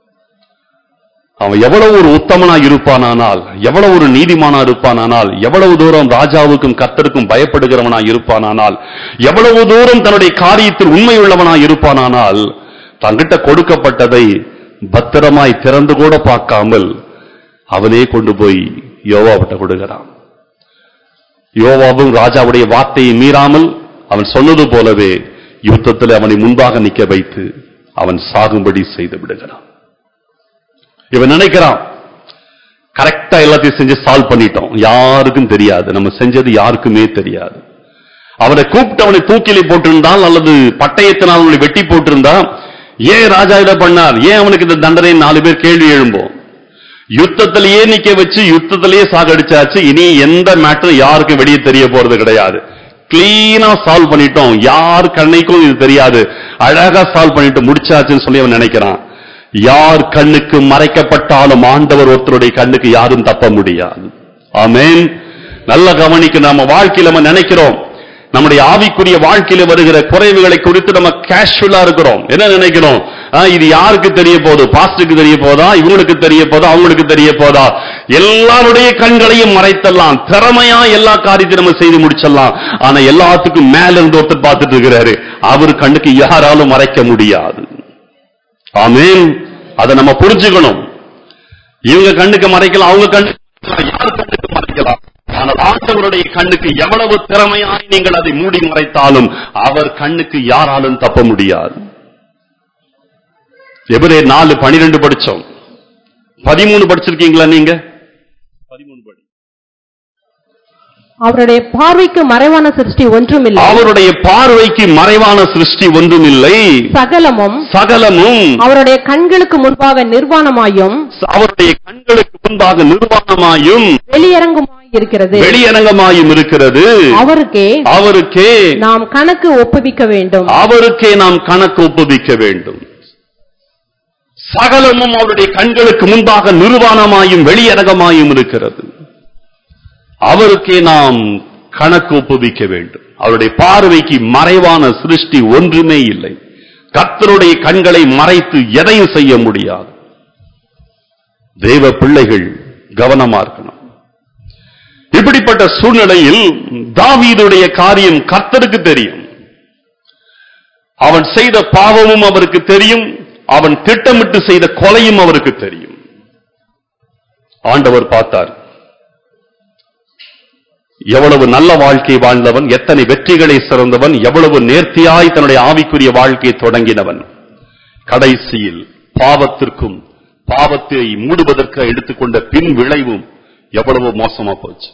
அவன் எவ்வளவு ஒரு உத்தமனா இருப்பானானால் எவ்வளவு ஒரு நீதிமானா இருப்பானானால் எவ்வளவு தூரம் ராஜாவுக்கும் கர்த்தருக்கும் பயப்படுகிறவனா இருப்பானானால் எவ்வளவு தூரம் தன்னுடைய காரியத்தில் உண்மை உள்ளவனா இருப்பானானால் தங்கிட்ட கொடுக்கப்பட்டதை பத்திரமாய் திறந்து கூட பார்க்காமல் அவனே கொண்டு போய் யோவாவிட்ட கொடுக்கிறான் யோவாவும் ராஜாவுடைய வார்த்தையை மீறாமல் அவன் சொன்னது போலவே யுத்தத்தில் அவனை முன்பாக நிக்க வைத்து அவன் சாகும்படி செய்து விடுகிறான் இவன் நினைக்கிறான் கரெக்டா எல்லாத்தையும் செஞ்சு சால்வ் பண்ணிட்டோம் யாருக்கும் தெரியாது நம்ம செஞ்சது யாருக்குமே தெரியாது அவனை கூப்பிட்டு அவனை தூக்கிலே போட்டிருந்தால் அல்லது பட்டயத்தினால் அவனை வெட்டி போட்டிருந்தா ஏன் ராஜா இதை பண்ணார் ஏன் அவனுக்கு இந்த தண்டனை நாலு பேர் கேள்வி எழும்போம் யுத்தத்திலேயே நிக்க வச்சு யுத்தத்திலேயே சாகடிச்சாச்சு இனி எந்த மேட்டரும் யாருக்கும் வெளியே தெரிய போறது கிடையாது கிளீனா சால்வ் பண்ணிட்டோம் யார் கண்ணைக்கும் இது தெரியாது அழகா சால்வ் பண்ணிட்டு முடிச்சாச்சுன்னு சொல்லி அவன் நினைக்கிறான் யார் கண்ணுக்கு மறைக்கப்பட்டாலும் ஆண்டவர் ஒருத்தருடைய கண்ணுக்கு யாரும் தப்ப முடியாது ஆமென் நல்ல கவனிக்க நம்ம வாழ்க்கையில நம்ம நினைக்கிறோம் நம்முடைய ஆவிக்குரிய வாழ்க்கையில வருகிற குறைவுகளை குறித்து நம்ம கேஷுவலா இருக்கிறோம் என்ன நினைக்கிறோம் ஆ, இது யாருக்கு தெரிய போகுது பாஸ்டருக்கு தெரிய போதா இவங்களுக்கு தெரிய போதா அவங்களுக்கு தெரிய போதா எல்லாருடைய கண்களையும் மறைத்தலாம் திறமையா எல்லா காரியத்தையும் நம்ம செய்து முடிச்சிடலாம் ஆனா எல்லாத்துக்கும் மேல இருந்து ஒருத்தர் பார்த்துட்டு இருக்கிறாரு அவர் கண்ணுக்கு யாராலும் மறைக்க முடியாது ஆமென் அதை நம்ம புரிஞ்சுக்கணும் இவங்க கண்ணுக்கு மறைக்கலாம் அவங்க கண்ணுக்கு மறைக்கலாம், யார் கண்ணுக்கு மறைக்கலாம் ஆனால் ஆண்டவருடைய கண்ணுக்கு எவ்வளவு திறமையாய் நீங்கள் அதை மூடி மறைத்தாலும் அவர் கண்ணுக்கு யாராலும் தப்ப முடியாது எபிரே நாலு பனிரெண்டு படிச்சோம் பதிமூணு படிச்சிருக்கீங்களா நீங்க பதிமூணு படி அவருடைய பார்வைக்கு மறைவான சிருஷ்டி ஒன்றுமில்லை அவருடைய பார்வைக்கு மறைவான சிருஷ்டி ஒன்றுமில்லை சகலமும் சகலமும் அவருடைய கண்களுக்கு முன்பாக நிர்வாணமாயும் அவருடைய கண்களுக்கு முன்பாக நிர்வாணமாயும் வெளியரங்குமாய் இருக்கிறது வெளியரங்கமாயும் இருக்கிறது அவருக்கே அவருக்கே நாம் கணக்கு ஒப்புவிக்க வேண்டும் அவருக்கே நாம் கணக்கு ஒப்புவிக்க வேண்டும் சகலமும் அவருடைய கண்களுக்கு முன்பாக நிர்வாணமாயும் வெளியரங்கமாயும் இருக்கிறது அவருக்கே நாம் கணக்கு ஒப்புவிக்க வேண்டும் அவருடைய பார்வைக்கு மறைவான சிருஷ்டி ஒன்றுமே இல்லை கர்த்தருடைய கண்களை மறைத்து எதையும் செய்ய முடியாது தேவ பிள்ளைகள் கவனமா இருக்கணும் இப்படிப்பட்ட சூழ்நிலையில் தாவீதுடைய காரியம் கர்த்தருக்கு தெரியும் அவன் செய்த பாவமும் அவருக்கு தெரியும் அவன் திட்டமிட்டு செய்த கொலையும் அவருக்கு தெரியும் ஆண்டவர் பார்த்தார் எவ்வளவு நல்ல வாழ்க்கை வாழ்ந்தவன் எத்தனை வெற்றிகளை சிறந்தவன் எவ்வளவு நேர்த்தியாய் தன்னுடைய ஆவிக்குரிய வாழ்க்கையை தொடங்கினவன் கடைசியில் பாவத்திற்கும் பாவத்தை மூடுவதற்கு எடுத்துக்கொண்ட பின் விளைவும் எவ்வளவு மோசமா போச்சு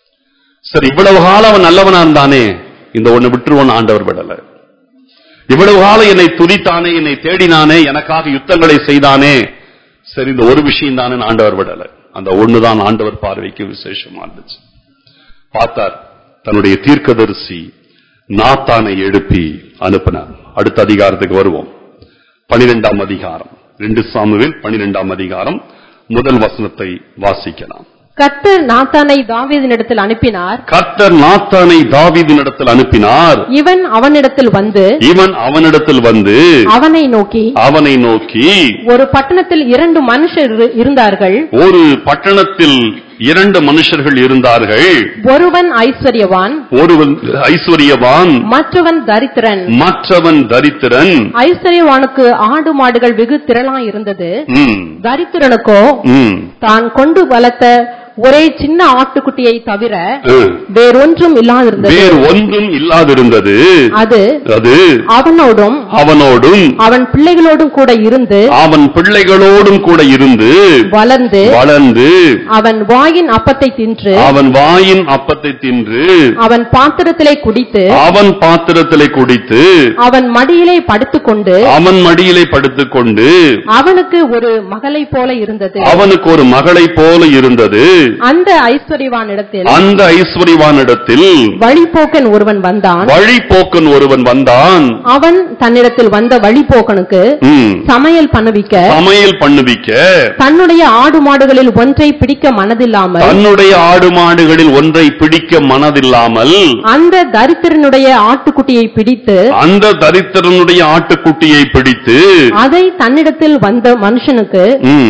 சரி இவ்வளவு காலம் அவன் நல்லவனா இருந்தானே இந்த ஒண்ணு விட்டுருவோன்னு ஆண்டவர் விடல இவ்வளவு காலம் என்னை துதித்தானே என்னை தேடினானே எனக்காக யுத்தங்களை செய்தானே சரி இந்த ஒரு விஷயம் தானே ஆண்டவர் விடல அந்த ஒண்ணுதான் ஆண்டவர் பார்வைக்கு விசேஷமா இருந்துச்சு பார்த்தார் தன்னுடைய தீர்க்கதரிசி நாத்தானை எழுப்பி அனுப்பினார் அடுத்த அதிகாரத்துக்கு வருவோம் பனிரெண்டாம் அதிகாரம் ரெண்டு சாமுவேல் பனிரெண்டாம் அதிகாரம் முதல் வசனத்தை வாசிக்கலாம் கர்த்தர் நாத்தானை தாவீதினிடத்தில் அனுப்பினார் கர்த்தர் நாத்தானை தாவீதினிடத்தில் அனுப்பினார் இவன் அவனிடத்தில் வந்து இவன் அவனிடத்தில் வந்து அவனை நோக்கி அவனை நோக்கி ஒரு பட்டணத்தில் இரண்டு மனுஷர் இரு- இருந்தார்கள் ஒரு பட்டணத்தில் இரண்டு மனுஷர்கள் இருந்தார்கள் ஒருவன் ஐஸ்வர்யவான் ஒருவன் ஐஸ்வர்யவான் மற்றவன் தரித்திரன் மற்றவன் தரித்திரன் ஐஸ்வர்யவானுக்கு ஆடு மாடுகள் வெகு திரளா இருந்தது ம், தரித்திரனுக்கோ ம், தான் கொண்டு வளர்த்த ஒரே சின்ன ஆட்டுக்குட்டியை தவிர ம். வேறொன்றும் இல்லாதிருந்தது வேறு ஒன்றும் இல்லாதிருந்தது அது அது அவனோடும் அவனோடும் அவன் பிள்ளைகளோடும் கூட இருந்து அவன் பிள்ளைகளோடும் கூட இருந்து வளர்ந்து வளர்ந்து அவன் வாயின் அப்பத்தை தின்று அவன் வாயின் அப்பத்தை தின்று அவன் பாத்திரத்திலே குடித்து அவன் பாத்திரத்திலே குடித்து அவன் மடியிலே படுத்துக்கொண்டு அவன் மடியிலே படுத்துக்கொண்டு அவனுக்கு ஒரு மகளை போல இருந்தது அவனுக்கு ஒரு மகளை போல இருந்தது அந்த ஐஸ்வர்யவானிடத்தில் அந்த ஐஸ்வர்யவானிடத்தில் வழிபோக்கன் ஒருவன் வந்தான் வழிபோக்கன் ஒருவன் வந்தான் அவன் தன்னிடத்தில் வந்த வழிபோக்கனுக்கு ம், சமையல் பண்ணுவிக்க சமையல் பண்ணுவிக்க தன்னுடைய ஆடு மாடுகளில் ஒன்றை பிடிக்க மனதில்லாமல் தன்னுடைய ஆடு மாடுகளில் ஒன்றை பிடிக்க மனதில்லாமல் அந்த தரித்திரனுடைய ஆட்டுக்குட்டியை பிடித்து அந்த தரித்திரனுடைய ஆட்டுக்குட்டியை பிடித்து அதை தன்னிடத்தில் வந்த மனுஷனுக்கு ம்,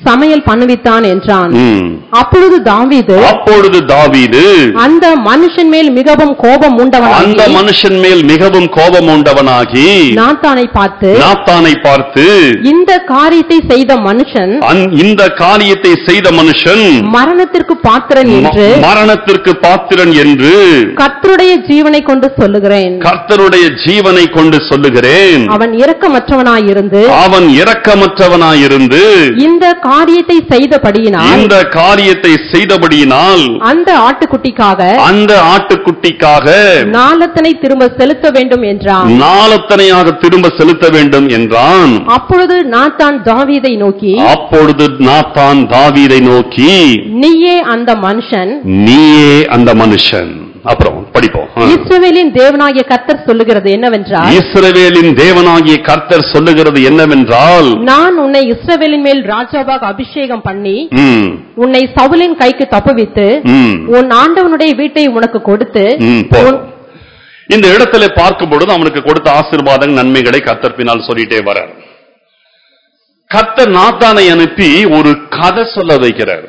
சமையல் பண்ணுவித்தான் என்றான் ம். அப்பொழுது தாவீது அப்பொழுது தாவீது அந்த மனுஷன் மேல் மிகவும் கோபம் அந்த உண்டவனாகி மனுஷன் மேல் மிகவும் கோபம் உண்டவனாகி நாத்தானை பார்த்து நாத்தானை பார்த்து இந்த காரியத்தை செய்த மனுஷன் அந்- இந்த காரியத்தை செய்த மனுஷன் மரணத்திற்கு பாத்திரன் என்று ம- மரணத்திற்கு பாத்திரன் என்று கர்த்தருடைய ஜீவனை கொண்டு சொல்லுகிறேன் கர்த்தருடைய ஜீவனை கொண்டு சொல்லுகிறேன் அவன் இரக்கமற்றவனாயிருந்து அவன் இரக்கமற்றவனாயிருந்து இந்த காரியத்தை செய்தபடியினால் இந்த காரியத்தை செய்தபடியினால் அந்த ஆட்டுக்குட்டிக்காக அந்த ஆட்டுக்குட்டிக்காக நாளத்தனை திரும்ப செலுத்த வேண்டும் என்றான் நாளத்தனையாக திரும்ப செலுத்த வேண்டும் என்றான் அப்பொழுது நாத்தான் தாவீதை நோக்கி அப்பொழுது நாத்தான் தாவீதை நோக்கி நீயே அந்த மனுஷன் நீயே அந்த மனுஷன் அப்புறம் படிப்போம் ஆ. இஸ்ரவேலின் தேவனாகிய கர்த்தர் சொல்லுகிறது என்னவென்றால் இஸ்ரவேலின் தேவனாகிய கர்த்தர் சொல்லுகிறது என்னவென்றால் நான் உன்னை இஸ்ரவேலின் மேல் ராஜாவாக அபிஷேகம் பண்ணி ம், உன்னை சவுலின் கைக்கு தப்புவித்து ம், உன் ஆண்டவனுடைய வீட்டை உனக்கு கொடுத்து ம், போ. உன்- இந்த இடத்துல பார்க்கும் பொழுது அவனுக்கு கொடுத்த ஆசீர்வாதங்கள் நன்மைகளை கர்த்தர் பின்னால் சொல்லிட்டே வரார் கர்த்தர் நாத்தானை அனுப்பி ஒரு கதை சொல்ல வைக்கிறார்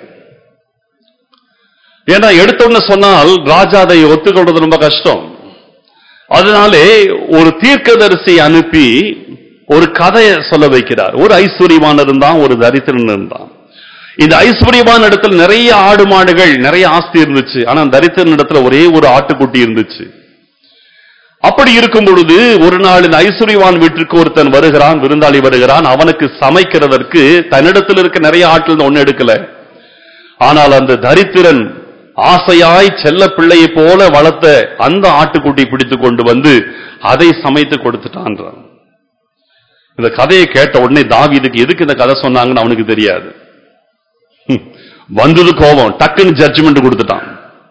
ஏன்னா எடுத்தோன்னு சொன்னால் ராஜா அதை ஒத்துக்கொள்வது ரொம்ப கஷ்டம் அதனாலே ஒரு தீர்க்கதரிசி அனுப்பி ஒரு கதையை சொல்ல வைக்கிறார் ஒரு ஐஸ்வர்யவான் இருந்தான் ஒரு தரித்திரன் இருந்தான் இந்த ஐஸ்வர்யவான் இடத்துல நிறைய ஆடு மாடுகள் நிறைய ஆஸ்தி இருந்துச்சு ஆனா தரித்திரன் இடத்துல ஒரே ஒரு ஆட்டுக்குட்டி இருந்துச்சு அப்படி இருக்கும் பொழுது ஒரு நாள் இந்த ஐஸ்வர்யவான் வீட்டிற்கு ஒருத்தன் வருகிறான் விருந்தாளி வருகிறான் அவனுக்கு சமைக்கிறதற்கு தன்னிடத்தில் இருக்க நிறைய ஆட்டில் ஒண்ணு எடுக்கல ஆனால் அந்த தரித்திரன் ஆசையாய் செல்ல பிள்ளையை போல வளர்த்த அந்த ஆட்டுக்குட்டி பிடித்து கொண்டு வந்து அதை சமைத்து கொடுத்துட்டான்றான் இந்த கதையை கேட்ட உடனே தாவீதுக்கு எதுக்கு இந்த கதை சொன்னாங்கன்னு அவனுக்கு தெரியாது ஹம், வந்தது கோபம் டக்குன்னு ஜட்ஜ்மெண்ட் கொடுத்துட்டான்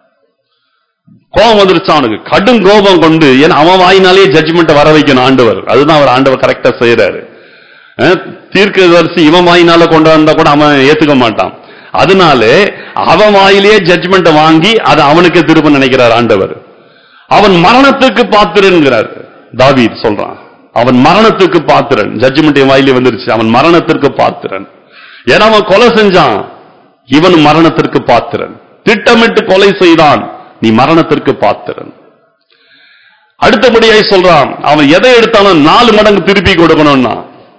கோபம் வந்துருச்சு அவனுக்கு கடும் கோபம் கொண்டு ஏன்னா அவன் வாயினாலே ஜட்ஜ்மெண்ட் வர வைக்கணும் ஆண்டவர் அதுதான் அவர் ஆண்டவர் கரெக்டா செய்யறாரு அஹ், தீர்க்கதரிசி இவன் வாயினால கொண்டு வந்தா கூட அவன் ஏத்துக்க மாட்டான் அதனால அவன் வாயிலேயே ஜட்ஜ்மெண்ட் வாங்கி அதை அவனுக்கே திரும்ப நினைக்கிறார் ஆண்டவர் அவன் மரணத்துக்கு பாத்திரன்கிறார் தாவீத் சொல்றான் அவன் மரணத்துக்கு பாத்திரன் ஜட்ஜ்மெண்ட் என் வாயிலே வந்துருச்சு அவன் மரணத்திற்கு பாத்திரன் ஏன்னா அவன் கொலை செஞ்சான் இவன் மரணத்திற்கு பாத்திரன் திட்டமிட்டு கொலை செய்தான் நீ மரணத்திற்கு பாத்திரன் அடுத்தபடியாய் சொல்றான் அவன் எதை எடுத்தாலும் நாலு மடங்கு திருப்பி கொடுக்கணும்னா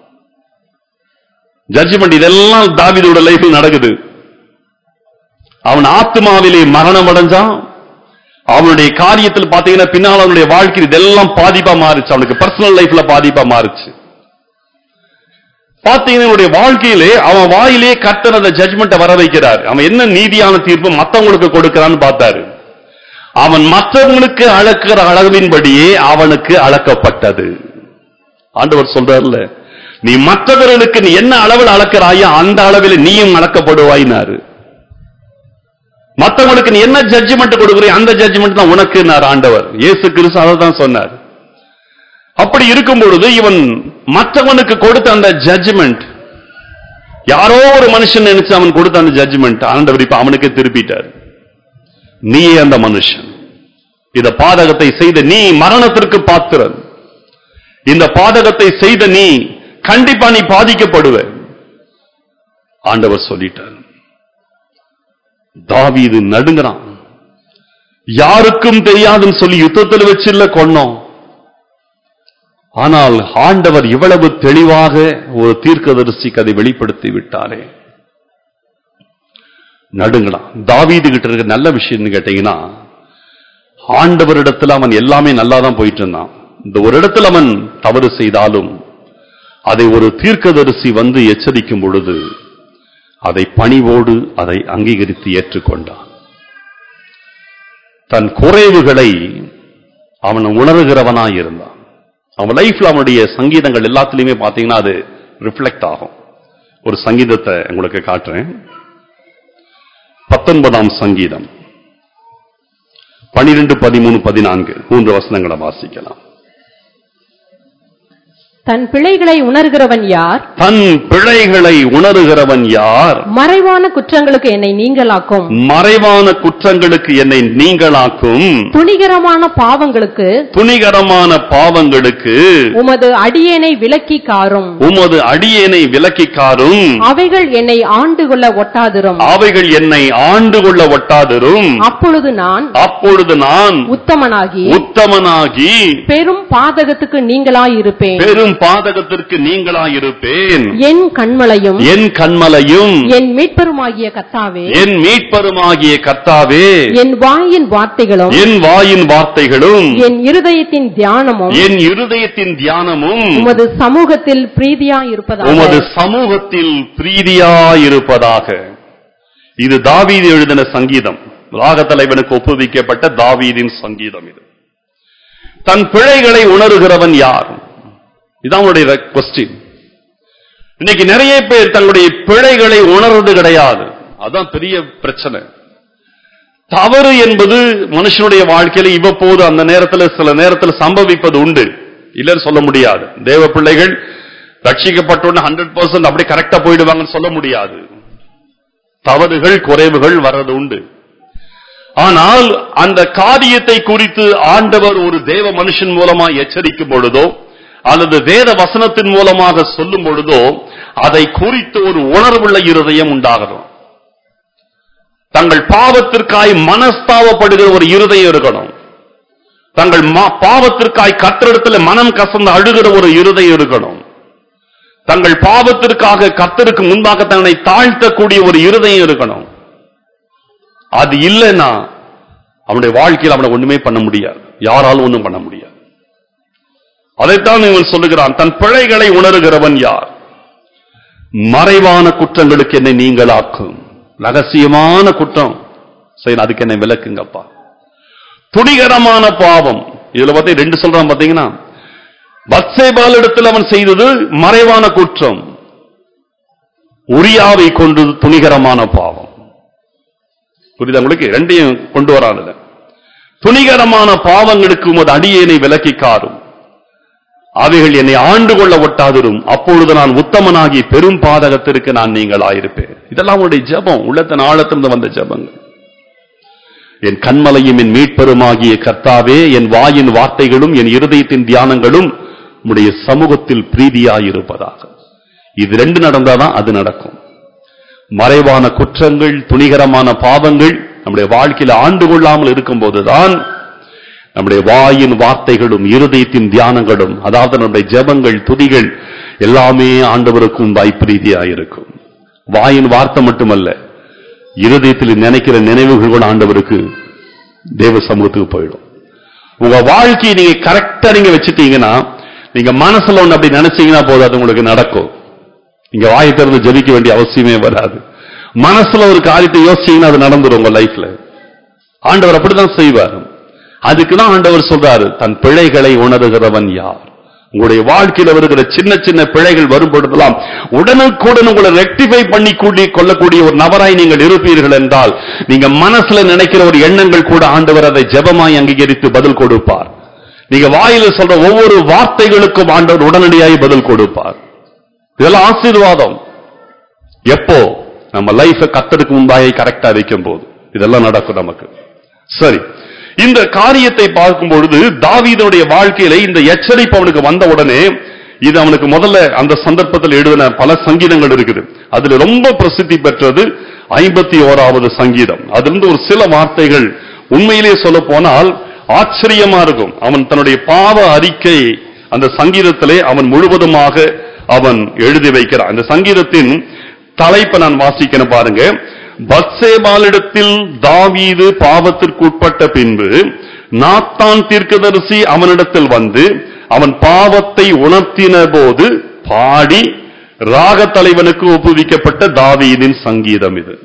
ஜட்ஜ்மெண்ட் இதெல்லாம் தாவீதோட லைஃப்ல நடக்குது அவன் ஆத்மாவிலே மரணம் அடைஞ்சான் அவனுடைய காரியத்தில் பாத்தீங்கன்னா பின்னால் அவனுடைய வாழ்க்கையில் இதெல்லாம் பாதிப்பா மாறுச்சு அவனுக்கு பர்சனல் லைஃப்ல பாதிப்பா மாறுச்சு பாத்தீங்கன்னா இவனுடைய வாழ்க்கையிலே அவன் வாயிலே கர்த்தர் அந்த ஜட்ஜ்மெண்ட்டை வர வைக்கிறார் அவன் என்ன நீதியான தீர்ப்பு மத்தவங்களுக்கு கொடுக்கிறான்னு பார்த்தாரு அவன் மற்றவங்களுக்கு அளக்கிற அளவின்படியே அவனுக்கு அளக்கப்பட்டது ஆண்டவர் சொல்றாருல்ல நீ மற்றவர்களுக்கு நீ என்ன அளவில் அளக்கிறாயோ அந்த அளவில் நீயும் அளக்கப்படுவாயினாரு மத்தவங்களுக்கு நீ என்ன ஜட்ஜ்மெண்ட் கொடுக்குறியோ அந்த ஜட்ஜ்மெண்ட் தான் உனக்கு ஆண்டவர் இயேசு கிறிஸ்து அதை தான் சொன்னார் அப்படி இருக்கும் பொழுது இவன் மற்றவனுக்கு கொடுத்த அந்த ஜட்ஜ்மெண்ட் யாரோ ஒரு மனுஷன் நினைச்சு அவன் கொடுத்த அந்த ஜட்ஜ்மெண்ட் ஆண்டவர் இப்ப அவனுக்கே திருப்பிட்டார் நீயே அந்த மனுஷன் இந்த பாதகத்தை செய்த நீ மரணத்திற்கு பாத்திரன் இந்த பாதகத்தை செய்த நீ கண்டிப்பா நீ பாதிக்கப்படுவ ஆண்டவர் சொல்லிட்டார் தாவீது நடுங்கிறான் யாருக்கும் தெரியாதுன்னு சொல்லி யுத்தத்தில் வச்சில்ல கொன்னோம் ஆனால் ஆண்டவர் இவ்வளவு தெளிவாக ஒரு தீர்க்கதரிசிக்கு அதை வெளிப்படுத்தி விட்டாரே நடுங்கலாம் தாவீது கிட்ட இருக்க நல்ல விஷயம்னு கேட்டீங்கன்னா ஆண்டவரிடத்துல அவன் எல்லாமே நல்லா தான் போயிட்டு இருந்தான் இந்த ஒரு இடத்துல அவன் தவறு செய்தாலும் அதை ஒரு தீர்க்கதரிசி வந்து எச்சரிக்கும் பொழுது அதை பணிவோடு அதை அங்கீகரித்து ஏற்றுக்கொண்டான் தன் குறைவுகளை அவன் உணர்கிறவனாய் இருந்தான் அவன் லைஃப்ல அவனுடைய சங்கீதங்கள் எல்லாத்துலயுமே பாத்தீங்கன்னா அது ரிஃப்ளெக்ட் ஆகும் ஒரு சங்கீதத்தை உங்களுக்கு காட்டுறேன் பத்தொன்பதாம் சங்கீதம் பனிரெண்டு பதிமூணு பதினான்கு மூன்று வசனங்களை வாசிக்கலாம் தன் பிழைகளை உணர்கிறவன் யார் தன் பிழைகளை உணருகிறவன் யார் மறைவான குற்றங்களுக்கு என்னை நீங்களாக்கும் மறைவான குற்றங்களுக்கு என்னை நீங்களாக்கும் துணிகரமான பாவங்களுக்கு துணிகரமான பாவங்களுக்கு உமது அடியேனை விலக்கி காரும் உமது அடியேனை விலக்கிக்காரும் அவைகள் என்னை ஆண்டு கொள்ள ஒட்டாதிரும் அவைகள் என்னை ஆண்டு கொள்ள ஒட்டாதிரும் அப்பொழுது நான் அப்பொழுது நான் உத்தமனாகி உத்தமனாகி பெரும் பாதகத்துக்கு நீங்களாயிருப்பேன் பெரும் பாதகத்திற்கு நீங்களாயிருப்பேன் என் கண்மலையும் என் கண்மலையும் என் மீட்பருமாகிய கத்தாவே என் மீட்பருமாகிய கர்த்தாவே என் வாயின் வார்த்தைகளும் என் வாயின் வார்த்தைகளும் என் இருதயத்தின் தியானமும் என் இருதயத்தின் தியானமும் உமது சமூகத்தில் பிரீதியாயிருப்பதாக உமது சமூகத்தில் பிரீதியாயிருப்பதாக இது தாவீது எழுதின சங்கீதம் ராகத்தலைவனுக்கு ஒப்புவிக்கப்பட்ட தாவீதின் சங்கீதம் இது தன் பிழைகளை உணருகிறவன் யார் இதான் அவனுடைய கொஸ்டின் இன்னைக்கு நிறைய பேர் தங்களுடைய பிழைகளை உணர்வது கிடையாது அதான் பெரிய பிரச்சனை தவறு என்பது மனுஷனுடைய வாழ்க்கையில இவ்வப்போது அந்த நேரத்தில் சில நேரத்தில் சம்பவிப்பது உண்டு இல்லைன்னு சொல்ல முடியாது தேவ பிள்ளைகள் ரட்சிக்கப்பட்டோன்னு ஹண்ட்ரட் பர்சன்ட் அப்படி கரெக்டா போயிடுவாங்கன்னு சொல்ல முடியாது தவறுகள் குறைவுகள் வர்றது உண்டு ஆனால் அந்த காரியத்தை குறித்து ஆண்டவர் ஒரு தேவ மனுஷன் மூலமா எச்சரிக்கும் பொழுதோ அல்லது வேத வசனத்தின் மூலமாக சொல்லும் பொழுதோ அதை குறித்து ஒரு உணர்வுள்ள இருதயம் உண்டாகணும் தங்கள் பாவத்திற்காய் மனஸ்தாவப்படுகிற ஒரு இருதயம் இருக்கணும் தங்கள் மா- பாவத்திற்காய் கத்தரிடத்தில் மனம் கசந்து அழுகிற ஒரு இருதயம் இருக்கணும் தங்கள் பாவத்திற்காக கர்த்தருக்கு முன்பாக தன்னை தாழ்த்தக்கூடிய ஒரு இருதயம் இருக்கணும் அது இல்லைன்னா அவனுடைய வாழ்க்கையில் அவனை ஒண்ணுமே பண்ண முடியாது யாராலும் ஒண்ணும் பண்ண முடியாது அதைத்தான் இவன் சொல்லுகிறான் தன் பிழைகளை உணர்கிறவன் யார் மறைவான குற்றங்களுக்கு என்னை நீங்களாக்கும் ரகசியமான குற்றம் சரி அதுக்கு என்னை விளக்குங்கப்பா துணிகரமான பாவம் இதுல பார்த்தீங்க ரெண்டு சொல்றான் பாத்தீங்கன்னா பத்சேபாலிடத்தில் அவன் செய்தது மறைவான குற்றம் உரியாவை கொண்டு துணிகரமான பாவம் புரியுதா உங்களுக்கு ரெண்டையும் கொண்டு வரானுல துணிகரமான பாவங்களுக்கு உமது அடியேனை விலக்கி காரும் அவைகள் என்னை ஆண்டு கொள்ள ஒட்டாதிரும் அப்பொழுது நான் உத்தமனாகி பெரும் பாதகத்திற்கு நான் நீங்களாயிருப்பேன் இதெல்லாம் உங்களுடைய ஜெபம் உள்ளத்தின் ஆழத்திலிருந்து வந்த ஜெபங்கள் என் கண்மலையும் என் மீட்பெருமாகிய கர்த்தாவே என் வாயின் வார்த்தைகளும் என் இருதயத்தின் தியானங்களும் உம்முடைய சமூகத்தில் பிரீதியாயிருப்பதாக இது ரெண்டு நடந்தாதான் அது நடக்கும் மறைவான குற்றங்கள் துணிகரமான பாவங்கள் நம்முடைய வாழ்க்கையில ஆண்டு கொள்ளாமல் இருக்கும்போதுதான் நம்முடைய வாயின் வார்த்தைகளும் இருதயத்தின் தியானங்களும் அதாவது நம்முடைய ஜெபங்கள் துதிகள் எல்லாமே ஆண்டவருக்கு உண்டாய் பிரீதியாயிருக்கும் வாயின் வார்த்தை மட்டுமல்ல இருதயத்தில் நினைக்கிற நினைவுகள் கூட ஆண்டவருக்கு தேவ சமூகத்துக்கு போயிடும் உங்க வாழ்க்கையை நீங்க கரெக்டா நீங்க வச்சுட்டீங்கன்னா நீங்க மனசுல ஒண்ணு அப்படி நினைச்சீங்கன்னா போதும் அது உங்களுக்கு நடக்கும் நீங்க வாயை திறந்து ஜெபிக்க வேண்டிய அவசியமே வராது மனசுல ஒரு காரியத்தை யோசிச்சீங்கன்னா அது நடந்துரும் உங்க லைஃப்ல ஆண்டவர் அப்படிதான் செய்வார் அதுக்குதான் ஆண்டவர் சொல்றாரு தன் பிழைகளை உணர்கிறவன் யார் உங்களுடைய வாழ்க்கையில வருகிற சின்ன சின்ன பிழைகள் வரும் பொழுதெல்லாம் உடனுக்குடன் உங்களை ரெக்டிஃபை பண்ணி கூடி கொள்ளக்கூடிய ஒரு நபராய் நீங்கள் இருப்பீர்கள் என்றால் நீங்க மனசுல நினைக்கிற ஒரு எண்ணங்கள் கூட ஆண்டவர் அதை ஜெபமாய் அங்கீகரித்து பதில் கொடுப்பார் நீங்க வாயில சொல்ற ஒவ்வொரு வார்த்தைகளுக்கும் ஆண்டவர் உடனடியாய் பதில் கொடுப்பார் இதெல்லாம் ஆசீர்வாதம் எப்போ நம்ம லைஃப கத்தருக்கு முன்பாக கரெக்டா வைக்கும் போது இதெல்லாம் நடக்கும் நமக்கு சரி இந்த காரியத்தை பார்க்கும் பொழுது தாவீதனுடைய வாழ்க்கையில இந்த எச்சரிப்பு அவனுக்கு வந்த உடனே இது அவனுக்கு முதல்ல அந்த சந்தர்ப்பத்தில் எழுதின பல சங்கீதங்கள் இருக்குது அதுல ரொம்ப பிரசித்தி பெற்றது ஐம்பத்தி ஓராவது சங்கீதம் அதிலிருந்து ஒரு சில வார்த்தைகள் உண்மையிலேயே சொல்ல போனால் ஆச்சரியமா இருக்கும் அவன் தன்னுடைய பாவ அறிக்கை அந்த சங்கீதத்திலே அவன் முழுவதுமாக அவன் எழுதி வைக்கிறான் அந்த சங்கீதத்தின் தலைப்பை நான் வாசிக்கிறேன் பாருங்க பத்சேபாலிடத்தில் தாவீது பாவத்திற்கு உட்பட்ட பின்பு நாத்தான் தீர்க்கதரிசி அவனிடத்தில் வந்து அவன் பாவத்தை உணர்த்தின போது பாடி ராக தலைவனுக்கு ஒப்புவிக்கப்பட்ட தாவீதின் சங்கீதம் இது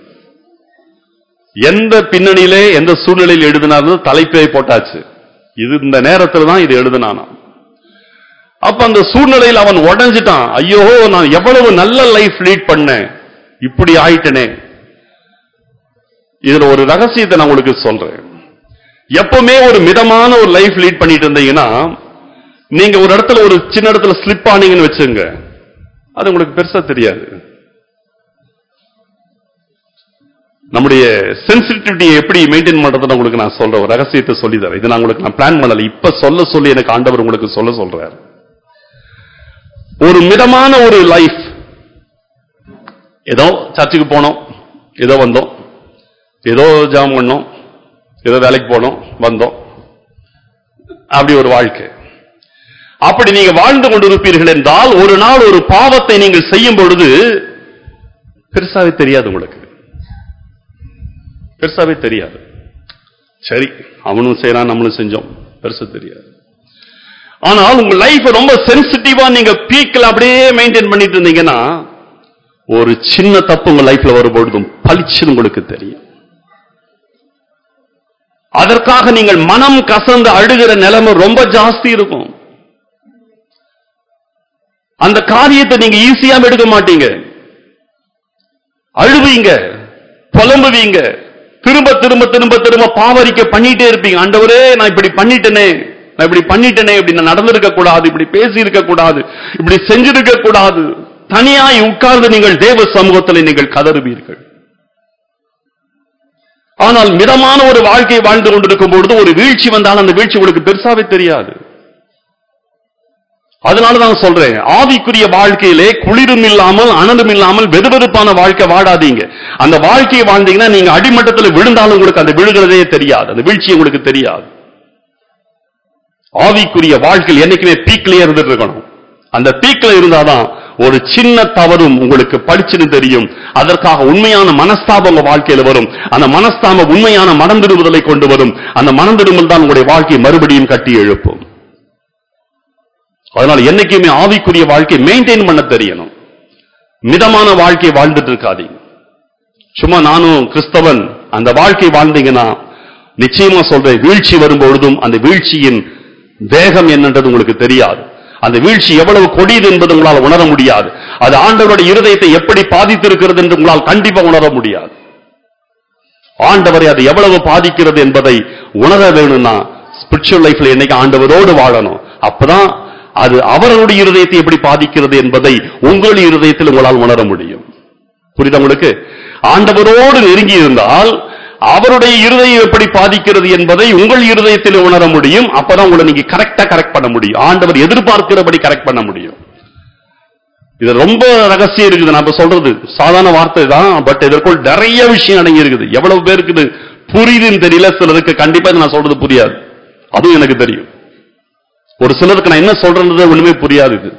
எந்த பின்னணியிலே எந்த சூழ்நிலையில் எழுதினாலும் தலைப்பை போட்டாச்சு இது இந்த நேரத்தில் தான் இது எழுதினானாம் அப்ப அந்த சூழ்நிலையில் அவன் உடஞ்சிட்டான் ஐயோ நான் எவ்வளவு நல்ல லைஃப் லீட் பண்ணேன் இப்படி ஆயிட்டனே இதுல ஒரு ரகசியத்தை நான் உங்களுக்கு சொல்றேன் எப்பவுமே ஒரு மிதமான ஒரு லைஃப் லீட் பண்ணிட்டு இருந்தீங்கன்னா நீங்க ஒரு இடத்துல ஒரு சின்ன இடத்துல ஸ்லிப் ஆனீங்கன்னு வச்சுங்க அது உங்களுக்கு பெருசா தெரியாது நம்முடைய சென்சிட்டிவிட்டியை எப்படி மெயின்டைன் பண்றதுன்னு உங்களுக்கு நான் சொல்றேன் ஒரு ரகசியத்தை சொல்லி தரேன் இது நான் உங்களுக்கு நான் பிளான் பண்ணல இப்ப சொல்ல சொல்லி எனக்கு ஆண்டவர் உங்களுக்கு சொல்ல சொல்றாரு ஒரு மிதமான ஒரு லைஃப் ஏதோ சர்ச்சுக்கு போனோம் ஏதோ வந்தோம் ஏதோ ஜாம் பண்ணோம் ஏதோ வேலைக்கு போனோம் வந்தோம் அப்படி ஒரு வாழ்க்கை அப்படி நீங்க வாழ்ந்து கொண்டிருப்பீர்கள் என்றால் ஒரு நாள் ஒரு பாவத்தை நீங்கள் செய்யும் பொழுது பெருசாவே தெரியாது உங்களுக்கு பெருசாவே தெரியாது சரி அவனும் செய்யறான் நம்மளும் செஞ்சோம் பெருசா தெரியாது ஆனால் உங்க லைஃப் ரொம்ப சென்சிட்டிவா நீங்க பீக்ல அப்படியே மெயின்டைன் பண்ணிட்டு இருந்தீங்கன்னா ஒரு சின்ன தப்பு உங்க லைஃப்ல வரும்பொழுதும் பளிச்சுன்னு உங்களுக்கு தெரியும் அதற்காக நீங்கள் மனம் கசந்து அழுகிற நிலைமை ரொம்ப ஜாஸ்தி இருக்கும் அந்த காரியத்தை நீங்க ஈஸியா எடுக்க மாட்டீங்க அழுவீங்க புலம்புவீங்க திரும்ப திரும்ப திரும்ப திரும்ப பாவரிக்க பண்ணிட்டே இருப்பீங்க ஆண்டவரே நான் இப்படி பண்ணிட்டேனே நான் இப்படி பண்ணிட்டேனே இப்படி நான் நடந்திருக்க கூடாது இப்படி பேசி இருக்க கூடாது இப்படி செஞ்சிருக்க கூடாது தனியாய் உட்கார்ந்து நீங்கள் தேவ சமூகத்தில் நீங்கள் கதறுவீர்கள் ஆனால் மிதமான ஒரு வாழ்க்கை வாழ்ந்து கொண்டிருக்கும் பொழுது ஒரு வீழ்ச்சி வந்தால் அந்த வீழ்ச்சி உங்களுக்கு பெருசாவே தெரியாது அதனாலதான் சொல்றேன் ஆவிக்குரிய வாழ்க்கையிலே குளிரும் இல்லாமல் அனலும் இல்லாமல் வெதுவெதுப்பான வாழ்க்கை வாழாதீங்க அந்த வாழ்க்கையை வாழ்ந்தீங்கன்னா நீங்க அடிமட்டத்தில் விழுந்தாலும் உங்களுக்கு அந்த விழுகிறதே தெரியாது அந்த வீழ்ச்சி உங்களுக்கு தெரியாது ஆவிக்குரிய வாழ்க்கையில் என்னைக்குமே பீக்லயே இருந்துட்டு இருக்கணும் அந்த பீக்ல இருந்தாதான் ஒரு சின்ன தவறும் உங்களுக்கு படிச்சுன்னு தெரியும் அதற்காக உண்மையான மனஸ்தாபம் உங்க வாழ்க்கையில வரும் அந்த மனஸ்தாபம் உண்மையான மனம் திரும்புதலை கொண்டு வரும் அந்த மனம் திரும்பல் தான் உங்களுடைய வாழ்க்கையை மறுபடியும் கட்டி எழுப்பும் அதனால என்னைக்குமே ஆவிக்குரிய வாழ்க்கையை மெயின்டைன் பண்ண தெரியணும் மிதமான வாழ்க்கையை வாழ்ந்துட்டு இருக்காதீங்க சும்மா நானும் கிறிஸ்தவன் அந்த வாழ்க்கை வாழ்ந்தீங்கன்னா நிச்சயமா சொல்றேன் வீழ்ச்சி வரும்பொழுதும் அந்த வீழ்ச்சியின் வேகம் என்னன்றது உங்களுக்கு தெரியாது அந்த வீழ்ச்சி எவ்வளவு கொடியது என்பது உங்களால் உணர முடியாது அது ஆண்டவருடைய இருதயத்தை எப்படி பாதித்திருக்கிறது என்று உங்களால் கண்டிப்பா உணர முடியாது ஆண்டவரை அது எவ்வளவு பாதிக்கிறது என்பதை உணர வேணும்னா ஸ்பிரிச்சுவல் லைஃப்ல என்னைக்கு ஆண்டவரோடு வாழணும் அப்பதான் அது அவர்களுடைய இருதயத்தை எப்படி பாதிக்கிறது என்பதை உங்களுடைய இருதயத்தில் உங்களால் உணர முடியும் புரியுதா உங்களுக்கு ஆண்டவரோடு நெருங்கி இருந்தால் அவருடைய இருதயம் எப்படி பாதிக்கிறது என்பதை உங்கள் இருதயத்தில் உணர முடியும் அப்பதான் உங்களை நீங்க கரெக்டா கரெக்ட் பண்ண முடியும் ஆண்டவர் எதிர்பார்க்கிறபடி கரெக்ட் பண்ண முடியும் இது ரொம்ப ரகசியம் இருக்குது நான் இப்ப சொல்றது சாதாரண வார்த்தை தான் பட் இதற்குள் நிறைய விஷயம் அடங்கி இருக்குது எவ்வளவு பேருக்கு இது புரியுதுன்னு தெரியல சிலருக்கு கண்டிப்பா இது நான் சொல்றது புரியாது அதுவும் எனக்கு தெரியும் ஒரு சிலருக்கு நான் என்ன சொல்றது ஒண்ணுமே புரியாது இது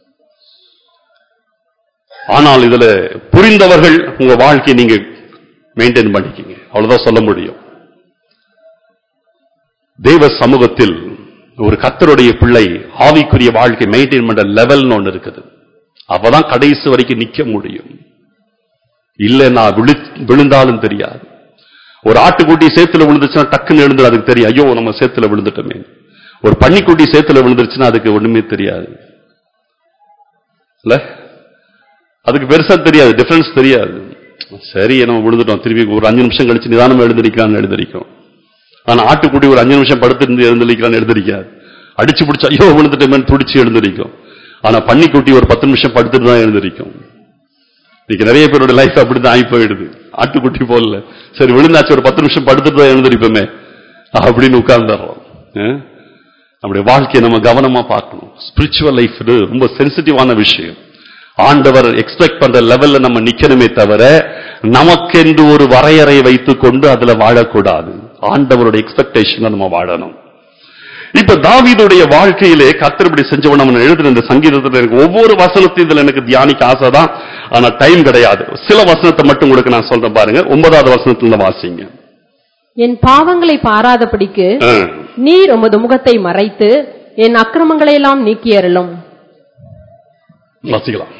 ஆனால் இதுல புரிந்தவர்கள் உங்க வாழ்க்கையை நீங்க மெயின்டைன் பண்ணிக்கிங்க அவ்வளவுதான் சொல்ல முடியும் தேவ சமூகத்தில் ஒரு கத்தருடைய பிள்ளை ஆவிக்குரிய வாழ்க்கை மெயின்டைன் பண்ற லெவல்னு ஒண்ணு இருக்குது அப்பதான் கடைசி வரைக்கும் நிக்க முடியும் இல்ல நான் விழு விழுந்தாலும் தெரியாது ஒரு ஆட்டுக்குட்டி சேத்துல விழுந்துச்சுன்னா டக்குன்னு எழுந்து அதுக்கு தெரியும் ஐயோ நம்ம சேத்துல விழுந்துட்டோமே ஒரு பன்னிக்குட்டி சேத்துல விழுந்துருச்சுன்னா அதுக்கு ஒண்ணுமே தெரியாது இல்ல அதுக்கு பெருசா தெரியாது டிஃபரன்ஸ் தெரியாது சரி நம்ம விழுந்துட்டோம் திருப்பி ஒரு அஞ்சு நிமிஷம் கழிச்சு நிதானமா எழுந்திருக்கிறான்னு எழுந்திருக்கும் ஆனா ஆட்டுக்குட்டி ஒரு அஞ்சு நிமிஷம் படுத்திருந்து எழுந்திருக்கிறான்னு எழுந்திருக்காது அடிச்சு பிடிச்சா ஐயோ விழுந்துட்டோமேன்னு துடிச்சு எழுந்திருக்கும் ஆனா பன்னிக்குட்டி ஒரு பத்து நிமிஷம் படுத்துட்டு தான் எழுந்திருக்கும் இன்னைக்கு நிறைய பேரோட லைஃப் அப்படிதான் ஆகி போயிடுது ஆட்டுக்குட்டி போடல சரி விழுந்தாச்சு ஒரு பத்து நிமிஷம் படுத்துட்டு தான் எழுந்திருப்போமே அப்படின்னு உட்கார்ந்துடுறோம் அஹ்? நம்முடைய வாழ்க்கையை நம்ம கவனமா பார்க்கணும் ஸ்பிரிச்சுவல் லைஃப் ரொம்ப சென்சிட்டிவான விஷயம் ஆண்டவர் எக்ஸ்பெக்ட் பண்ற லெவல்ல நம்ம நிக்கணுமே தவிர நமக்கென்று ஒரு வரையறை வைத்துக் கொண்டு அதுல வாழக்கூடாது ஆண்டவருடைய எக்ஸ்பெக்டேஷன் நம்ம வாழணும் இப்ப தாவீதுடைய வாழ்க்கையிலே கர்த்தர் இப்படி செஞ்சவன் அவன் எழுதின இந்த சங்கீதத்துல எனக்கு ஒவ்வொரு வசனத்தையும் இதுல எனக்கு தியானிக்க ஆசை தான் ஆனா டைம் கிடையாது சில வசனத்தை மட்டும் உங்களுக்கு நான் சொல்றேன் பாருங்க ஒன்பதாவது வசனத்துல வாசிங்க என் பாவங்களை பாராதபடிக்கு ஆ. நீர் உமது முகத்தை மறைத்து என் அக்கிரமங்களை எல்லாம் நீக்கியருளும் வாசிக்கலாம்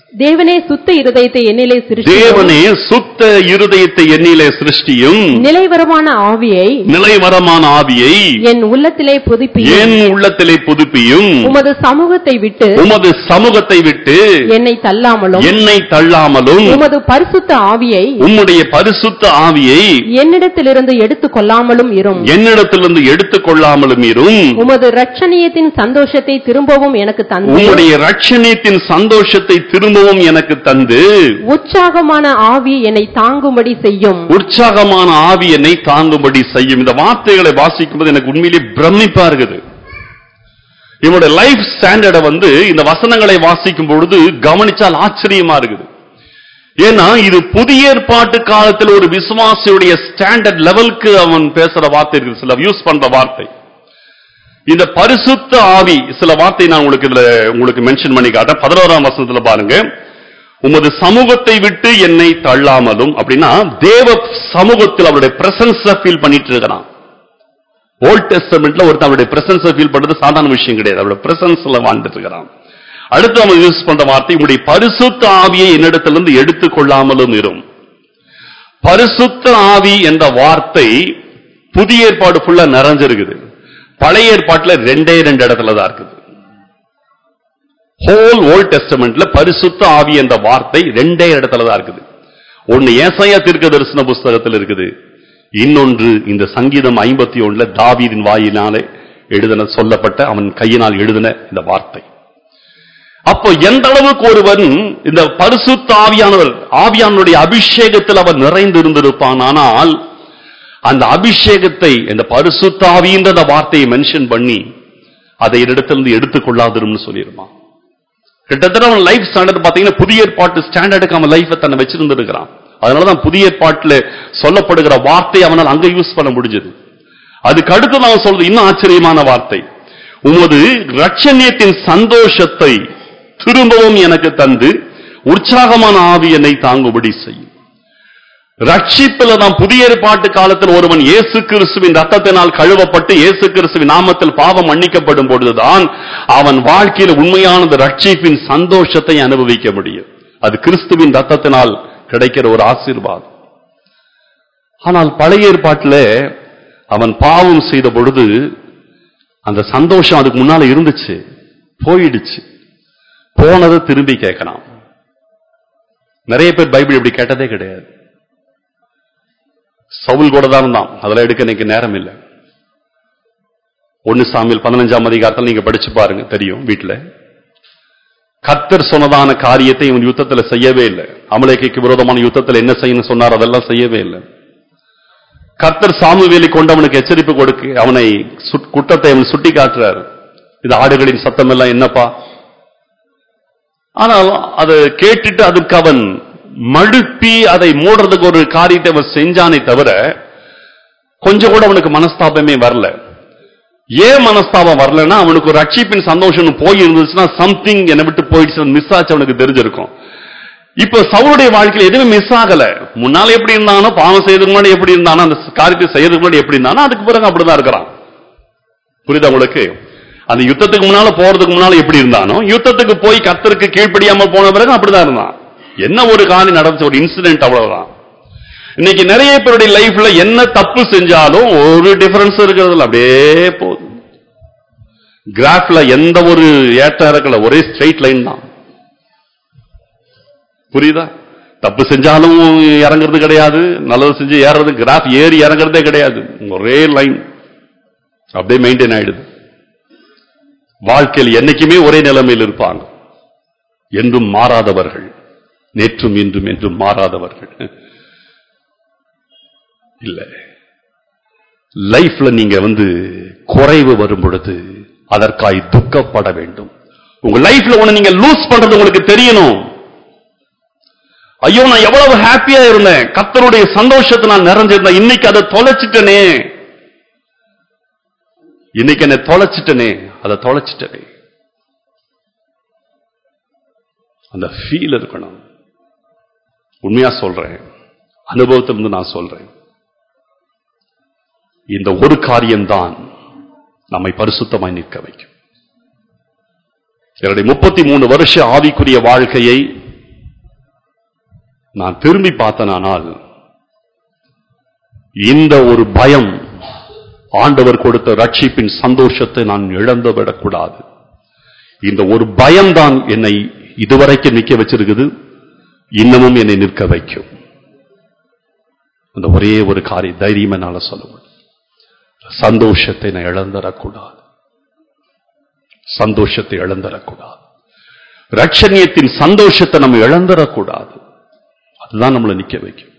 தேவனே சுத்த இருதயத்தை என்னிலே சிருஷ்டியும் தேவனே சுத்த இருதயத்தை எண்ணிலே சிருஷ்டியும் நிலைவரமான ஆவியை நிலைவரமான ஆவியை என் உள்ளத்திலே புதுப்பியும் என் உள்ளத்திலே புதுப்பியும் உமது சமூகத்தை விட்டு உமது சமூகத்தை விட்டு என்னை தள்ளாமலும் என்னை தள்ளாமலும் உமது பரிசுத்த ஆவியை உம்முடைய பரிசுத்த ஆவியை என்னிடத்திலிருந்து எடுத்துக் கொள்ளாமலும் இரும் என்னிடத்திலிருந்து எடுத்துக் கொள்ளாமலும் இரும் உமது ரட்சணியத்தின் சந்தோஷத்தை திரும்பவும் எனக்கு தந்து உம்முடைய ரட்சணியத்தின் சந்தோஷத்தை திரும்பவும் எனக்கு தந்து உற்சாகமான ஆவி என்னை தாங்கும்படி செய்யும் உற்சாகமான ஆவி என்னை தாங்கும்படி செய்யும் இந்த வார்த்தைகளை வாசிக்கும்போது எனக்கு உண்மையிலே பிரமிப்பா இருக்குது இவனுடைய லைஃப் ஸ்டாண்டர்டை வந்து இந்த வசனங்களை வாசிக்கும் பொழுது கவனிச்சால் ஆச்சரியமா இருக்குது ஏன்னா இது புதிய ஏற்பாட்டு காலத்தில் ஒரு விசுவாசியுடைய ஸ்டாண்டர்ட் லெவலுக்கு அவன் பேசுற வார்த்தை இருக்குது சில யூஸ் பண்ற வார்த்தை இந்த பரிசுத்த ஆவி சில வார்த்தை நான் உங்களுக்கு இதுல உங்களுக்கு மென்ஷன் பண்ணி காட்டேன் பதினோராம் வசனத்துல பாருங்க உமது சமூகத்தை விட்டு என்னை தள்ளாமலும் அப்படின்னா தேவ சமூகத்தில் அவருடைய பிரசன்ஸ் ஃபீல் பண்ணிட்டு இருக்கிறான் ஓல்ட் டெஸ்டமெண்ட்ல ஒருத்தன் அவருடைய பிரசன்ஸ் ஃபீல் பண்றது சாதாரண விஷயம் கிடையாது அவருடைய பிரசன்ஸ்ல வாழ்ந்துட்டு இருக்கிறான் அடுத்து அவன் யூஸ் பண்ற வார்த்தை உங்களுடைய பரிசுத்த ஆவியை என்னிடத்திலிருந்து எடுத்துக் கொள்ளாமலும் இரும் பரிசுத்த ஆவி என்ற வார்த்தை புதிய ஏற்பாடு ஃபுல்லா நிறைஞ்சிருக்குது பழைய ஏற்பாட்டுல ரெண்டே ரெண்டு இடத்துல தான் இருக்குது ஹோல் ஓல்ட் டெஸ்டமெண்ட்ல பரிசுத்த ஆவி என்ற வார்த்தை ரெண்டே இடத்துல தான் இருக்குது ஒன்னு ஏசாயா தீர்க்க தரிசன புஸ்தகத்தில் இருக்குது இன்னொன்று இந்த சங்கீதம் ஐம்பத்தி ஒண்ணுல தாவீதின் வாயினாலே எழுதின சொல்லப்பட்ட அவன் கையினால் எழுதின இந்த வார்த்தை அப்போ எந்த அளவுக்கு ஒருவன் இந்த பரிசுத்த ஆவியானவர் ஆவியானுடைய அபிஷேகத்தில் அவன் நிறைந்து இருந்திருப்பான் ஆனால் அந்த அபிஷேகத்தை இந்த பரிசுத்த ஆவின்ற அந்த வார்த்தையை மென்ஷன் பண்ணி அதை இடத்திலிருந்து எடுத்துக்கொள்ளாதிரும்னு சொல்லியிருப்பான் கிட்டத்தட்ட அவன் லைஃப் ஸ்டாண்டர்ட் பாத்தீங்கன்னா புதிய ஏற்பாட்டு ஸ்டாண்டர்டுக்கு அவன் லைஃபை தன்னை வச்சிருந்திருக்கிறான் அதனாலதான் புதிய ஏற்பாட்டுல சொல்லப்படுகிற வார்த்தை அவனால் அங்க யூஸ் பண்ண முடிஞ்சது அதுக்கு அடுத்து அவன் சொல்றது இன்னும் ஆச்சரியமான வார்த்தை உமது ரட்சணியத்தின் சந்தோஷத்தை திரும்பவும் எனக்கு தந்து உற்சாகமான ஆவி என்னை தாங்குபடி செய்யும் ரட்சிப்புல தான் புதிய ஏற்பாட்டு காலத்தில் ஒருவன் இயேசு கிறிஸ்துவின் ரத்தத்தினால் கழுவப்பட்டு இயேசு கிறிஸ்துவின் நாமத்தில் பாவம் மன்னிக்கப்படும் பொழுதுதான் அவன் வாழ்க்கையில் உண்மையானது ரட்சிப்பின் சந்தோஷத்தை அனுபவிக்க முடியும் அது கிறிஸ்துவின் ரத்தத்தினால் கிடைக்கிற ஒரு ஆசீர்வாதம் ஆனால் பழைய ஏற்பாட்டில் அவன் பாவம் செய்த பொழுது அந்த சந்தோஷம் அதுக்கு முன்னால இருந்துச்சு போயிடுச்சு போனதை திரும்பி கேட்கலாம் நிறைய பேர் பைபிள் இப்படி கேட்டதே கிடையாது சவுல் கூட தான் இருந்தான் அதெல்லாம் எடுக்க எனக்கு நேரம் இல்லை ஒன்னு சாமியில் பதினஞ்சாம் அதிகாரத்தில் நீங்க படிச்சு பாருங்க தெரியும் வீட்டுல கர்த்தர் சொன்னதான காரியத்தை இவன் யுத்தத்துல செய்யவே இல்லை அமலேக்கைக்கு விரோதமான யுத்தத்துல என்ன செய்யணும்னு சொன்னார் அதெல்லாம் செய்யவே இல்லை கர்த்தர் சாமுவேலி கொண்டு அவனுக்கு எச்சரிப்பு கொடுக்க அவனை சுட்- குற்றத்தை அவன் சுட்டி காட்டுறார் இது ஆடுகளின் சத்தம் எல்லாம் என்னப்பா ஆனால் அதை கேட்டுட்டு அதுக்கு அவன் மழுப்பி அதை மூடுறதுக்கு ஒரு காரியத்தை அவன் செஞ்சானே தவிர கொஞ்சம் கூட அவனுக்கு மனஸ்தாபமே வரல ஏன் மனஸ்தாபம் வரலன்னா அவனுக்கு ஒரு ரட்சிப்பின் சந்தோஷம் போய் இருந்துச்சுன்னா சம்திங் என்னை விட்டு போயிடுச்சு மிஸ் ஆச்சு அவனுக்கு தெரிஞ்சிருக்கும் இப்ப சவுளுடைய வாழ்க்கையில எதுவுமே மிஸ் ஆகல முன்னால எப்படி இருந்தானோ பாவம் செய்யறதுக்கு முன்னாடி எப்படி இருந்தானோ அந்த காரியத்தை செய்யறதுக்கு முன்னாடி எப்படி இருந்தானோ அதுக்கு பிறகு அப்படிதான் இருக்கிறான் புரியுதா உங்களுக்கு அந்த யுத்தத்துக்கு முன்னால போறதுக்கு முன்னால எப்படி இருந்தானோ யுத்தத்துக்கு போய் கத்தருக்கு கீழ்ப்படியாம போன பிறகு அப்படிதான் இருந்தான் என்ன ஒரு காரியம் நடந்துச்சு ஒரு இன்சிடென்ட் அவ்வளவுதான் இன்னைக்கு நிறைய பேருடைய லைஃப்ல என்ன தப்பு செஞ்சாலும் ஒரு டிஃபரன்ஸ் இருக்கிறதுல அப்படியே போகுது கிராஃப்ல எந்த ஒரு ஏற்றம் இருக்கல ஒரே ஸ்ட்ரெயிட் லைன் தான் புரியுதா தப்பு செஞ்சாலும் இறங்குறது கிடையாது நல்லது செஞ்சு ஏறது கிராஃப் ஏறி இறங்குறதே கிடையாது ஒரே லைன் அப்படியே மெயின்டைன் ஆயிடுது வாழ்க்கையில் என்னைக்குமே ஒரே நிலைமையில் இருப்பாங்க என்றும் மாறாதவர்கள் நேற்றும் இன்றும் என்றும் மாறாதவர்கள் இல்ல லைஃப்ல நீங்க வந்து குறைவு வரும் பொழுது அதற்காய் துக்கப்பட வேண்டும் உங்க லைஃப்ல ஒண்ணு நீங்க லூஸ் பண்றது உங்களுக்கு தெரியணும் ஐயோ நான் எவ்வளவு ஹாப்பியா இருந்தேன் கர்த்தருடைய சந்தோஷத்தை நான் நிறைஞ்சிருந்தேன் இன்னைக்கு அதை தொலைச்சிட்டனே இன்னைக்கு என்னை தொலைச்சிட்டனே அதை தொலைச்சிட்டனே அந்த ஃபீல் இருக்கணும் உண்மையா சொல்றேன் அனுபவத்திலிருந்து நான் சொல்றேன் இந்த ஒரு காரியம்தான் நம்மை பரிசுத்தமாய் நிற்க வைக்கும் என்னுடைய முப்பத்தி மூணு வருஷ ஆவிக்குரிய வாழ்க்கையை நான் திரும்பி பார்த்தனானால் இந்த ஒரு பயம் ஆண்டவர் கொடுத்த ரட்சிப்பின் சந்தோஷத்தை நான் இழந்து விடக்கூடாது இந்த ஒரு பயம்தான் என்னை இதுவரைக்கும் நிக்க வச்சிருக்குது இன்னமும் என்னை நிற்க வைக்கும் அந்த ஒரே ஒரு காரிய தைரியம் என்னால சொல்ல முடியும் சந்தோஷத்தை நான் இழந்துடக்கூடாது சந்தோஷத்தை இழந்துடக்கூடாது ரட்சணியத்தின் சந்தோஷத்தை நம்ம இழந்துடக்கூடாது அதுதான் நம்மளை நிக்க வைக்கும்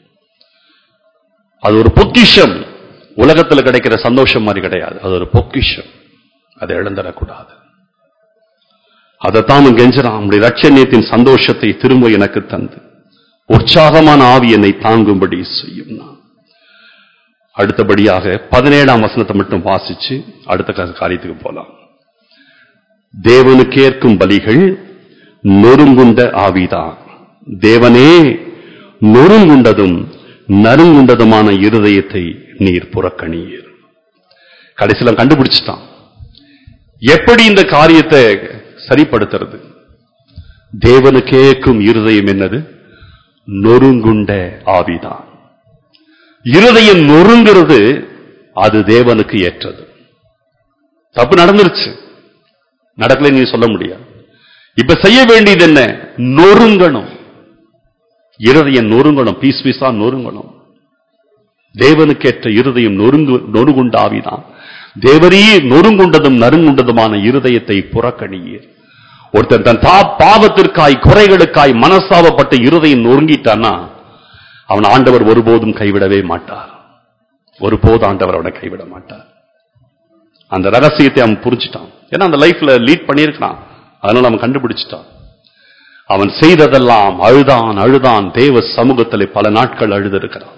அது ஒரு பொக்கிஷம் உலகத்துல கிடைக்கிற சந்தோஷம் மாதிரி கிடையாது அது ஒரு பொக்கிஷம் அதை இழந்துடக்கூடாது அதைத்தான் அவன் கெஞ்சுறான் நம்முடைய ரட்சணியத்தின் சந்தோஷத்தை திரும்ப எனக்கு தந்து உற்சாகமான ஆவி என்னை தாங்கும்படி செய்யும் நான் அடுத்தபடியாக பதினேழாம் வசனத்தை மட்டும் வாசிச்சு அடுத்த கா- காரியத்துக்கு போலாம் தேவனுக்கேற்கும் பலிகள் நொறுங்குண்ட ஆவிதான் தேவனே நொறுங்குண்டதும் நறுங்குண்டதுமான இருதயத்தை நீர் புறக்கணியீர் கடைசியில கண்டுபிடிச்சிட்டான் எப்படி இந்த காரியத்தை சரிப்படுத்துறது தேவனுக்கேக்கும் இருதயம் என்னது நொறுங்குண்ட ஆவிதான் இருதயம் நொறுங்கிறது அது தேவனுக்கு ஏற்றது தப்பு நடந்துருச்சு நடக்கல நீ சொல்ல முடியாது இப்ப செய்ய வேண்டியது என்ன நொறுங்கணும் இருதயம் நொறுங்கணும் பீஸ் பீஸா நொறுங்கணும் தேவனுக்கேற்ற இருதயம் நொறுங்கு நொறுங்குண்ட ஆவிதான் தேவரையே நொறுங்குண்டதும் நறுங்குண்டதுமான இருதயத்தை புறக்கணியீர் ஒருத்தன் தன் தா பாவத்திற்காய் குறைகளுக்காய் மனஸ்தாபப்பட்ட இருதயம் நொறுங்கிட்டான்னா அவன் ஆண்டவர் ஒருபோதும் கைவிடவே மாட்டார் ஒருபோதும் ஆண்டவர் அவனை கைவிட மாட்டார் அந்த ரகசியத்தை அவன் புரிஞ்சுட்டான் ஏன்னா அந்த லைஃப்ல லீட் பண்ணியிருக்கான் அதனால அவன் கண்டுபிடிச்சிட்டான் அவன் செய்ததெல்லாம் அழுதான் அழுதான் தேவ சமூகத்திலே பல நாட்கள் அழுதிருக்கிறான்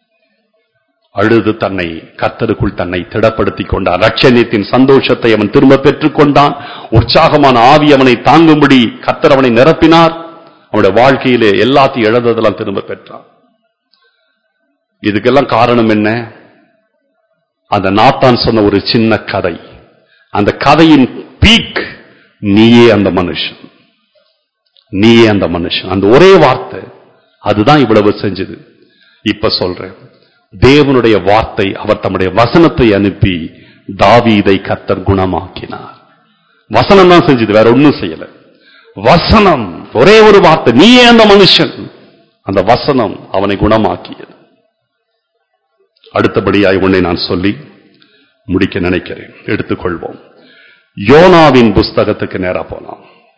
அழுது தன்னை கத்தருக்குள் தன்னை திடப்படுத்திக் கொண்டான் ரட்சணியத்தின் சந்தோஷத்தை அவன் திரும்ப பெற்றுக் கொண்டான் உற்சாகமான ஆவி அவனை தாங்கும்படி கத்தர் அவனை நிரப்பினார் அவனுடைய வாழ்க்கையிலே எல்லாத்தையும் இழந்ததெல்லாம் திரும்ப பெற்றான் இதுக்கெல்லாம் காரணம் என்ன அந்த நாத்தான் சொன்ன ஒரு சின்ன கதை அந்த கதையின் பீக் நீயே அந்த மனுஷன் நீயே அந்த மனுஷன் அந்த ஒரே வார்த்தை அதுதான் இவ்வளவு செஞ்சது இப்ப சொல்றேன் தேவனுடைய வார்த்தை அவர் தம்முடைய வசனத்தை அனுப்பி தாவீதை கத்தர் குணமாக்கினார் வசனம் தான் செஞ்சது வேற ஒண்ணும் செய்யல வசனம் ஒரே ஒரு வார்த்தை நீயே அந்த மனுஷன் அந்த வசனம் அவனை குணமாக்கியது அடுத்தபடியாய் உன்னை நான் சொல்லி முடிக்க நினைக்கிறேன் எடுத்துக்கொள்வோம் யோனாவின் புஸ்தகத்துக்கு நேரா போலாம்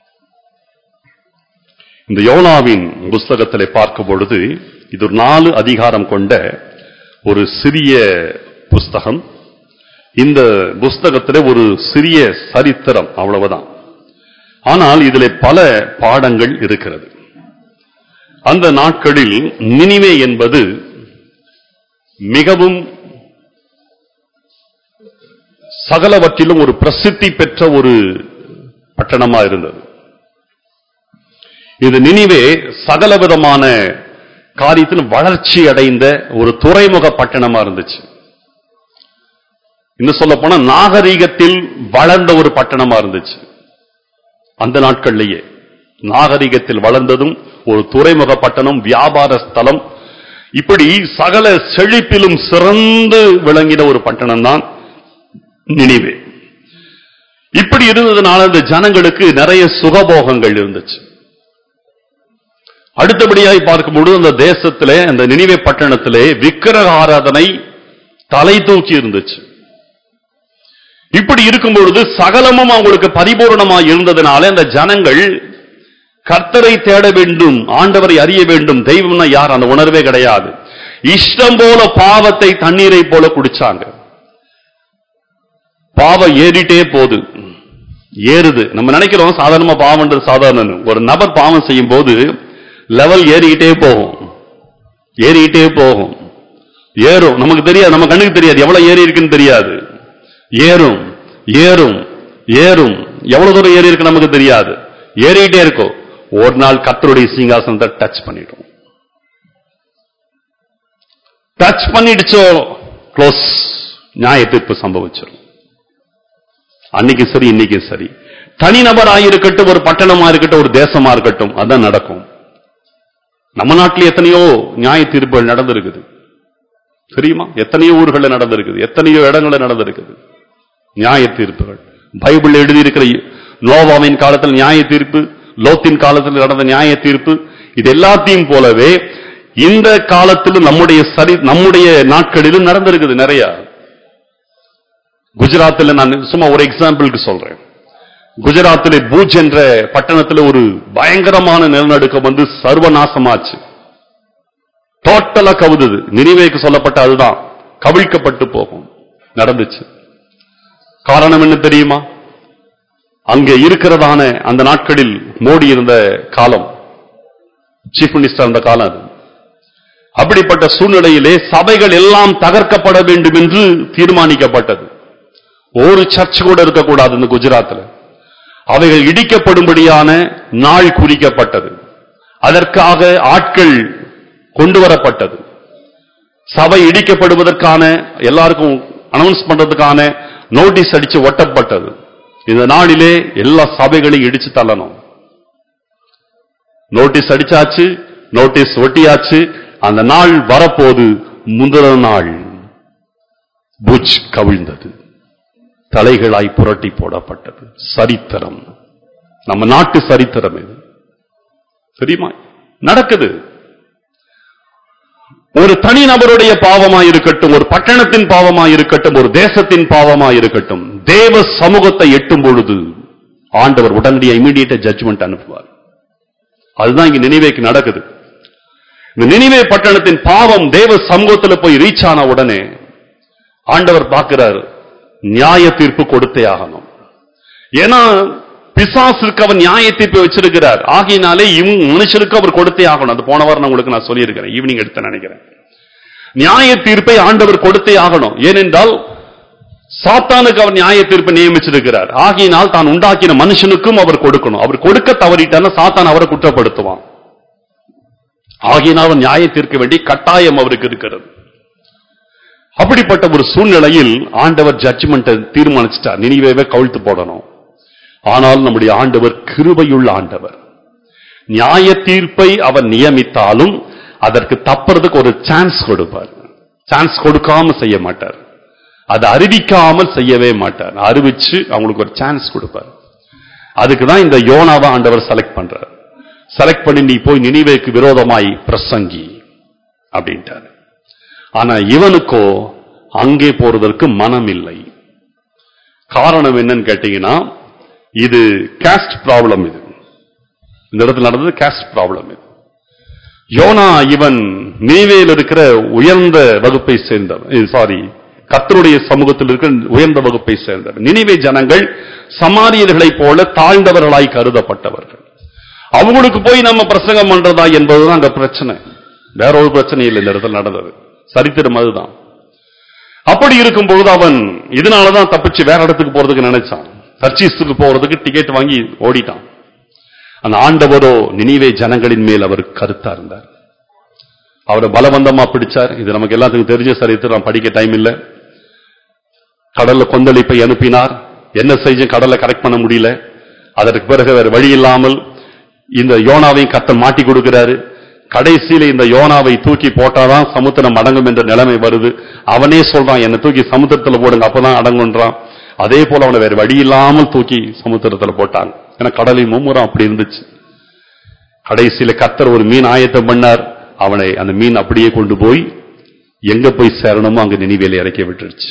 இந்த யோனாவின் புஸ்தகத்திலே பார்க்கும் பொழுது இது ஒரு நாலு அதிகாரம் கொண்ட ஒரு சிறிய புஸ்தகம் இந்த புஸ்தகத்திலே ஒரு சிறிய சரித்திரம் அவ்வளவுதான் ஆனால் இதிலே பல பாடங்கள் இருக்கிறது அந்த நாட்களில் நினிவே என்பது மிகவும் சகலவற்றிலும் ஒரு பிரசித்தி பெற்ற ஒரு பட்டணமா இருந்தது இது நினிவே சகலவிதமான காரியத்தில் வளர்ச்சி அடைந்த ஒரு துறைமுக பட்டணமா இருந்துச்சு இன்னும் சொல்ல போனா நாகரீகத்தில் வளர்ந்த ஒரு பட்டணமா இருந்துச்சு அந்த நாட்கள்லயே நாகரிகத்தில் வளர்ந்ததும் ஒரு துறைமுக பட்டணம் வியாபார ஸ்தலம் இப்படி சகல செழிப்பிலும் சிறந்து விளங்கின ஒரு பட்டணம் தான் நினைவே இப்படி இருந்ததுனால இந்த ஜனங்களுக்கு நிறைய சுகபோகங்கள் இருந்துச்சு அடுத்தபடியாய் பார்க்கும்போது அந்த தேசத்திலே அந்த நினைவே பட்டணத்திலே விக்கிரக ஆராதனை தலை தூக்கி இருந்துச்சு இப்படி இருக்கும் பொழுது சகலமும் அவங்களுக்கு பரிபூர்ணமாய் இருந்ததுனால அந்த ஜனங்கள் கர்த்தரை தேட வேண்டும் ஆண்டவரை அறிய வேண்டும் தெய்வம்னா யார் அந்த உணர்வே கிடையாது இஷ்டம் போல பாவத்தை தண்ணீரை போல குடிச்சாங்க பாவம் ஏறிட்டே போகுது ஏறுது நம்ம நினைக்கிறோம் சாதாரணமா பாவம்ன்றது சாதாரண ஒரு நபர் பாவம் செய்யும் போது லெவல் ஏறிக்கிட்டே போகும் ஏறிக்கிட்டே போகும் ஏறும் நமக்கு தெரியாது நம்ம கண்ணுக்கு தெரியாது எவ்வளவு ஏறி இருக்குன்னு தெரியாது ஏறும் ஏறும் ஏறும் எவ்வளவு தூரம் ஏறி இருக்கு நமக்கு தெரியாது ஏறிக்கிட்டே இருக்கும் ஒரு நாள் கத்தருடைய சிங்காசனத்தை டச் பண்ணிடும் டச் பண்ணிடுச்சோ க்ளோஸ் நியாய தீர்ப்பு சம்பவிச்சிடும் அன்னைக்கு சரி இன்னைக்கு சரி தனிநபரா இருக்கட்டும் ஒரு பட்டணமா இருக்கட்டும் ஒரு தேசமா இருக்கட்டும் அதான் நடக்கும் நம்ம நாட்டில் எத்தனையோ நியாய தீர்ப்புகள் நடந்திருக்குது தெரியுமா எத்தனையோ ஊர்களில் நடந்திருக்குது எத்தனையோ இடங்களில் நடந்திருக்குது நியாய தீர்ப்புகள் பைபிள் எழுதியிருக்கிற நோவாவின் காலத்தில் நியாய தீர்ப்பு லோத்தின் காலத்தில் நடந்த நியாய தீர்ப்பு இது எல்லாத்தையும் போலவே இந்த காலத்திலும் நம்முடைய சரி நம்முடைய நாட்களிலும் நடந்திருக்குது நிறைய குஜராத்தில் நான் சும்மா ஒரு எக்ஸாம்பிளுக்கு சொல்றேன் குஜராத்திலே பூஜ் என்ற பட்டணத்தில் ஒரு பயங்கரமான நிலநடுக்கம் வந்து சர்வநாசமாச்சு டோட்டலா கவுதுது நினைவேக்கு சொல்லப்பட்ட அதுதான் கவிழ்க்கப்பட்டு போகும் நடந்துச்சு காரணம் என்ன தெரியுமா அங்கே இருக்கிறதான அந்த நாட்களில் மோடி இருந்த காலம் சீஃப் மினிஸ்டர் அந்த காலம் அது அப்படிப்பட்ட சூழ்நிலையிலே சபைகள் எல்லாம் தகர்க்கப்பட வேண்டும் என்று தீர்மானிக்கப்பட்டது ஒரு சர்ச் கூட இருக்கக்கூடாது இந்த குஜராத்தில் அவைகள் இடிக்கப்படும்படியான நாள் குறிக்கப்பட்டது அதற்காக ஆட்கள் கொண்டு வரப்பட்டது சபை இடிக்கப்படுவதற்கான எல்லாருக்கும் அனௌன்ஸ் பண்றதுக்கான நோட்டீஸ் அடிச்சு ஒட்டப்பட்டது இந்த நாளிலே எல்லா சபைகளையும் இடிச்சு தள்ளணும் நோட்டீஸ் அடிச்சாச்சு நோட்டீஸ் ஒட்டியாச்சு அந்த நாள் வரப்போது முந்தின நாள் புஜ் கவிழ்ந்தது தலைகளாய் புரட்டி போடப்பட்டது சரித்திரம் நம்ம நாட்டு சரித்திரம் இது தெரியுமா நடக்குது ஒரு தனி நபருடைய பாவமா இருக்கட்டும் ஒரு பட்டணத்தின் பாவமா இருக்கட்டும் ஒரு தேசத்தின் பாவமா இருக்கட்டும் தேவ சமூகத்தை எட்டும் பொழுது ஆண்டவர் உடனடியாக இமீடியட்டா ஜட்ஜ்மெண்ட் அனுப்புவார் அதுதான் இங்க நினைவேக்கு நடக்குது இந்த நினைவே பட்டணத்தின் பாவம் தேவ சமூகத்துல போய் ரீச் ஆன உடனே ஆண்டவர் பார்க்கிறார் நியாய தீர்ப்பு கொடுத்தே ஆகணும் ஏன்னா பிசாசுக்கு அவர் நியாய தீர்ப்பு வச்சிருக்கிறார் ஆகையினாலே இவங்க மனுஷனுக்கு அவர் கொடுத்தே ஆகணும் அது போன வாரம் நான் உங்களுக்கு நான் சொல்லியிருக்கிறேன் ஈவினிங் எடுத்து நினைக்கிறேன் நியாய தீர்ப்பை ஆண்டவர் கொடுத்தே ஆகணும் ஏனென்றால் சாத்தானுக்கு அவர் நியாய தீர்ப்பை நியமிச்சிருக்கிறார் ஆகையினால் தான் உண்டாக்கின மனுஷனுக்கும் அவர் கொடுக்கணும் அவர் கொடுக்க தவறிட்டான சாத்தான் அவரை குற்றப்படுத்துவான் ஆகையினால் அவர் நியாய தீர்க்க வேண்டிய கட்டாயம் அவருக்கு இருக்கிறது அப்படிப்பட்ட ஒரு சூழ்நிலையில் ஆண்டவர் ஜட்ஜ்மெண்ட்டை தீர்மானிச்சிட்டார் நினைவே கவிழ்த்து போடணும் ஆனால் நம்முடைய ஆண்டவர் கிருபையுள்ள ஆண்டவர் நியாய தீர்ப்பை அவர் நியமித்தாலும் அதற்கு தப்புறதுக்கு ஒரு சான்ஸ் கொடுப்பார் சான்ஸ் கொடுக்காம செய்ய மாட்டார் அதை அறிவிக்காமல் செய்யவே மாட்டார் அறிவிச்சு அவங்களுக்கு ஒரு சான்ஸ் கொடுப்பார் அதுக்கு தான் இந்த யோனாவை ஆண்டவர் செலக்ட் பண்றார் செலக்ட் பண்ணி நீ போய் நினைவேக்கு விரோதமாய் பிரசங்கி அப்படின்ட்டார் ஆனா இவனுக்கோ அங்கே போறதற்கு மனம் இல்லை காரணம் என்னன்னு கேட்டீங்கன்னா இது காஸ்ட் ப்ராப்ளம் இது இந்த இடத்துல நடந்தது காஸ்ட் ப்ராப்ளம் இது யோனா இவன் நீவேல் இருக்கிற உயர்ந்த வகுப்பை சேர்ந்தவன் சாரி கத்தருடைய சமூகத்தில் இருக்கிற உயர்ந்த வகுப்பை சேர்ந்தவர் நினைவே ஜனங்கள் சமாரியர்களைப் போல தாழ்ந்தவர்களாய் கருதப்பட்டவர்கள் அவங்களுக்கு போய் நம்ம பிரசங்கம் பண்றதா என்பதுதான் அங்க பிரச்சனை வேற ஒரு பிரச்சனை இல்லை இந்த இடத்துல நடந்தது சரித்திரம் அதுதான் அப்படி இருக்கும் பொழுது அவன் இதனாலதான் தப்பிச்சு வேற இடத்துக்கு போறதுக்கு நினைச்சான் சர்ச்சீஸுக்கு போறதுக்கு டிக்கெட் வாங்கி ஓடிட்டான் அந்த ஆண்டவரோ நினைவே ஜனங்களின் மேல் அவர் கருத்தா இருந்தார் அவரை பலவந்தமா பிடிச்சார் இது நமக்கு எல்லாத்துக்கும் தெரிஞ்ச சரித்திரம் படிக்க டைம் இல்ல கடல்ல கொந்தளிப்பை அனுப்பினார் என்ன செஞ்சும் கடலை கரெக்ட் பண்ண முடியல அதற்கு பிறகு வேற வழி இல்லாமல் இந்த யோனாவையும் கத்த மாட்டி கொடுக்கிறாரு கடைசியில இந்த யோனாவை தூக்கி போட்டாதான் சமுத்திரம் அடங்கும் என்ற நிலைமை வருது அவனே சொல்றான் என்னை தூக்கி சமுத்திரத்துல போடுங்க அப்பதான் அடங்குன்றான் அதே போல அவனை வேற வழி இல்லாமல் தூக்கி சமுத்திரத்துல போட்டாங்க ஏன்னா கடலின் மும்முரம் அப்படி இருந்துச்சு கடைசியில கத்தர் ஒரு மீன் ஆயத்தம் பண்ணார் அவனை அந்த மீன் அப்படியே கொண்டு போய் எங்க போய் சேரணுமோ அங்க நினைவேல இறக்கி விட்டுருச்சு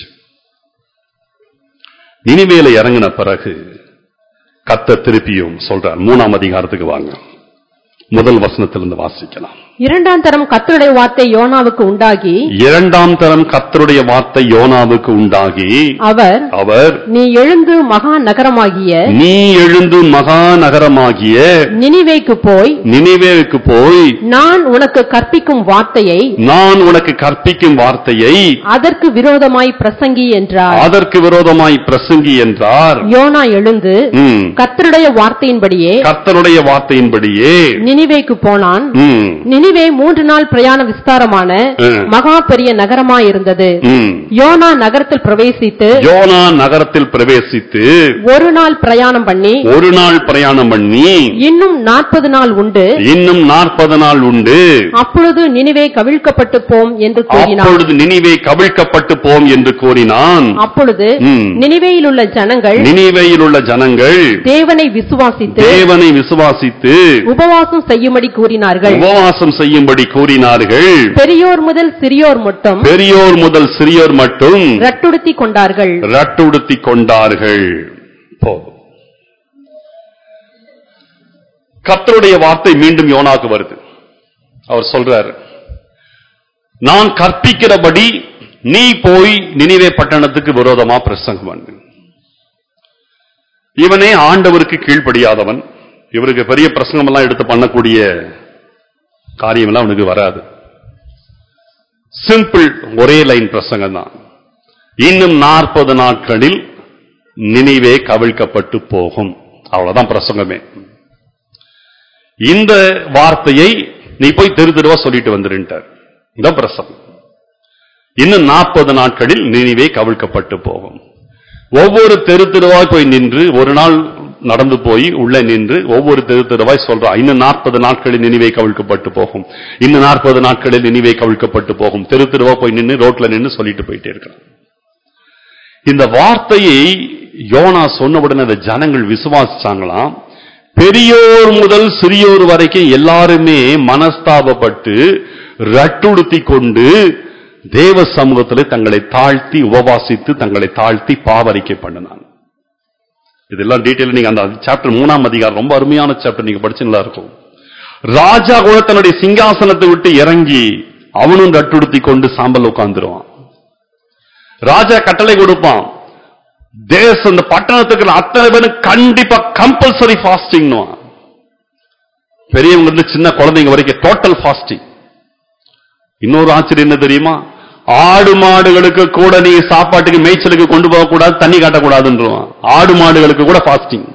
நினைவேல இறங்கின பிறகு கத்த திருப்பியும் சொல்றார் மூணாம் அதிகாரத்துக்கு வாங்க முதல் வசனத்திலிருந்து வாசிக்கலாம் இரண்டாம் தரம் கர்த்தருடைய வார்த்தை யோனாவுக்கு உண்டாகி இரண்டாம் தரம் கத்தருடைய வார்த்தை யோனாவுக்கு உண்டாகி அவர் அவர் நீ எழுந்து மகா நகரமாகிய நீ எழுந்து மகா நகரமாகிய நினிவேக்கு போய் நினைவேவுக்கு போய் நான் உனக்கு கற்பிக்கும் வார்த்தையை நான் உனக்கு கற்பிக்கும் வார்த்தையை அதற்கு விரோதமாய் பிரசங்கி என்றார் அதற்கு விரோதமாய் பிரசங்கி என்றார் யோனா எழுந்து ம். கர்த்தருடைய வார்த்தையின்படியே கர்த்தருடைய வார்த்தையின்படியே நினிவேக்கு போனான் ம், நினிவே மூன்று நாள் பிரயாண விஸ்தாரமான ம். மகா பெரிய நகரமாயிருந்தது ம். யோனா நகரத்தில் பிரவேசித்து யோனா நகரத்தில் பிரவேசித்து ஒரு நாள் பிரயாணம் பண்ணி ஒரு நாள் பிரயாணம் பண்ணி இன்னும் நாற்பது நாள் உண்டு இன்னும் நாற்பது நாள் உண்டு அப்பொழுது நினிவே கவிழ்க்கப்பட்டு போம் என்று கூறினான் அப்பொழுது நினிவே கவிழ்க்கப்பட்டு போம் என்று கூறினான் அப்பொழுது ம். நினிவேயில் உள்ள ஜனங்கள் நினிவேயில் உள்ள ஜனங்கள் தேவனை விசுவாசித்து தேவனை விசுவாசித்து உபவாசம் செய்யும்படி கூறினார்கள் உபவாசம் செய்யும்படி கூறினார்கள் பெரியோர் முதல் சிறியோர் மட்டும் பெரியோர் முதல் சிறியோர் மட்டும் ரட்டுடுத்தி கொண்டார்கள் ரட்டுடுத்தி கொண்டார்கள் போதும் கர்த்தருடைய வார்த்தை மீண்டும் யோனாக்கு வருது அவர் சொல்றாரு நான் கற்பிக்கிறபடி நீ போய் நினிவே பட்டணத்துக்கு விரோதமா பிரசங்கம் பண்ணு இவனே ஆண்டவருக்கு கீழ்ப்படியாதவன் இவருக்கு பெரிய பிரசங்கம் எல்லாம் எடுத்து பண்ணக்கூடிய காரியம் எல்லாம் அவனுக்கு வராது சிம்பிள் ஒரே லைன் பிரசங்கம் தான் இன்னும் நாற்பது நாட்களில் நினைவே கவிழ்க்கப்பட்டு போகும் அவ்வளவுதான் பிரசங்கமே இந்த வார்த்தையை நீ போய் தெரு தெருவா சொல்லிட்டு வந்துருன்ட்டார் இந்த பிரசங்கம் இன்னும் நாற்பது நாட்களில் நினைவே கவிழ்க்கப்பட்டு போகும் ஒவ்வொரு தெரு தெருவாய் போய் நின்று ஒரு நாள் நடந்து போய் உள்ள நின்று ஒவ்வொரு தெரு தெருவாய் சொல்றான் இன்னும் நாற்பது நாட்களில் நினைவே கவிழ்க்கப்பட்டு போகும் இன்னும் நாற்பது நாட்களில் நினைவே கவிழ்க்கப்பட்டு போகும் தெரு தெருவா போய் நின்று ரோட்ல நின்று சொல்லிட்டு போயிட்டே இருக்கிறான் இந்த வார்த்தையை யோனா சொன்ன உடனே அந்த ஜனங்கள் விசுவாசிச்சாங்களாம் பெரியோர் முதல் சிறியோர் வரைக்கும் எல்லாருமே மனஸ்தாபப்பட்டு ரட்டுடுத்தி கொண்டு தேவ சமூகத்தில் தங்களை தாழ்த்தி உபவாசித்து தங்களை தாழ்த்தி பாவரிக்கை பண்ணினாங்க இதெல்லாம் டீட்டெயில் நீங்க அந்த சாப்டர் மூணாம் அதிகாரம் ரொம்ப அருமையான சாப்டர் நீங்க படிச்சுங்களா இருக்கும் ராஜா கூட தன்னுடைய சிங்காசனத்தை விட்டு இறங்கி அவனும் ரட்டுடுத்தி கொண்டு சாம்பல் உட்கார்ந்துருவான் ராஜா கட்டளை கொடுப்பான் தேச இந்த பட்டணத்துக்கு அத்தனை பேரும் கண்டிப்பா கம்பல்சரி ஃபாஸ்டிங் பெரியவங்க இருந்து சின்ன குழந்தைங்க வரைக்கும் டோட்டல் ஃபாஸ்டிங் இன்னொரு ஆச்சரியம் என்ன தெரியுமா ஆடு மாடுகளுக்கு கூட நீ சாப்பாட்டுக்கு மேய்ச்சலுக்கு கொண்டு போக கூடாது தண்ணி காட்டக்கூடாதுன்றான் ஆடு மாடுகளுக்கு கூட ஃபாஸ்டிங்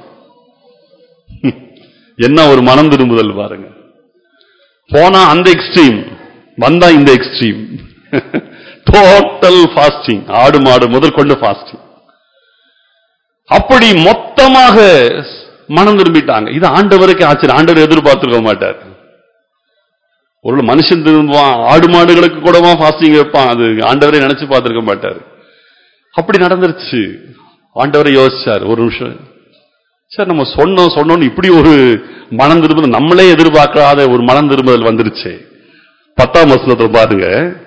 என்ன ஒரு மனம் திரும்புதல் பாருங்க போனா அந்த எக்ஸ்ட்ரீம் வந்தா இந்த எக்ஸ்ட்ரீம் டோட்டல் ஃபாஸ்டிங் ஆடு மாடு முதற்கொண்டு ஃபாஸ்டிங் அப்படி மொத்தமாக மனம் திரும்பிட்டாங்க இது ஆண்டவருக்கு ஆச்சரியம் ஆண்டவர் எதிர்பார்த்திருக்க மாட்டார் ஒரு மனுஷன் திரும்புவான் ஆடு மாடுகளுக்கு கூடவா ஃபாஸ்டிங் வைப்பான் அது ஆண்டவரே நினைச்சு பார்த்திருக்க மாட்டார் அப்படி நடந்துருச்சு ஆண்டவரை யோசிச்சார் ஒரு நிமிஷம் சார் நம்ம சொன்னோம் சொன்னோம்னு இப்படி ஒரு மனம் திரும்புதல் நம்மளே எதிர்பார்க்காத ஒரு மனம் திரும்புதல் வந்துருச்சு பத்தாம் வசனத்துல பாருங்க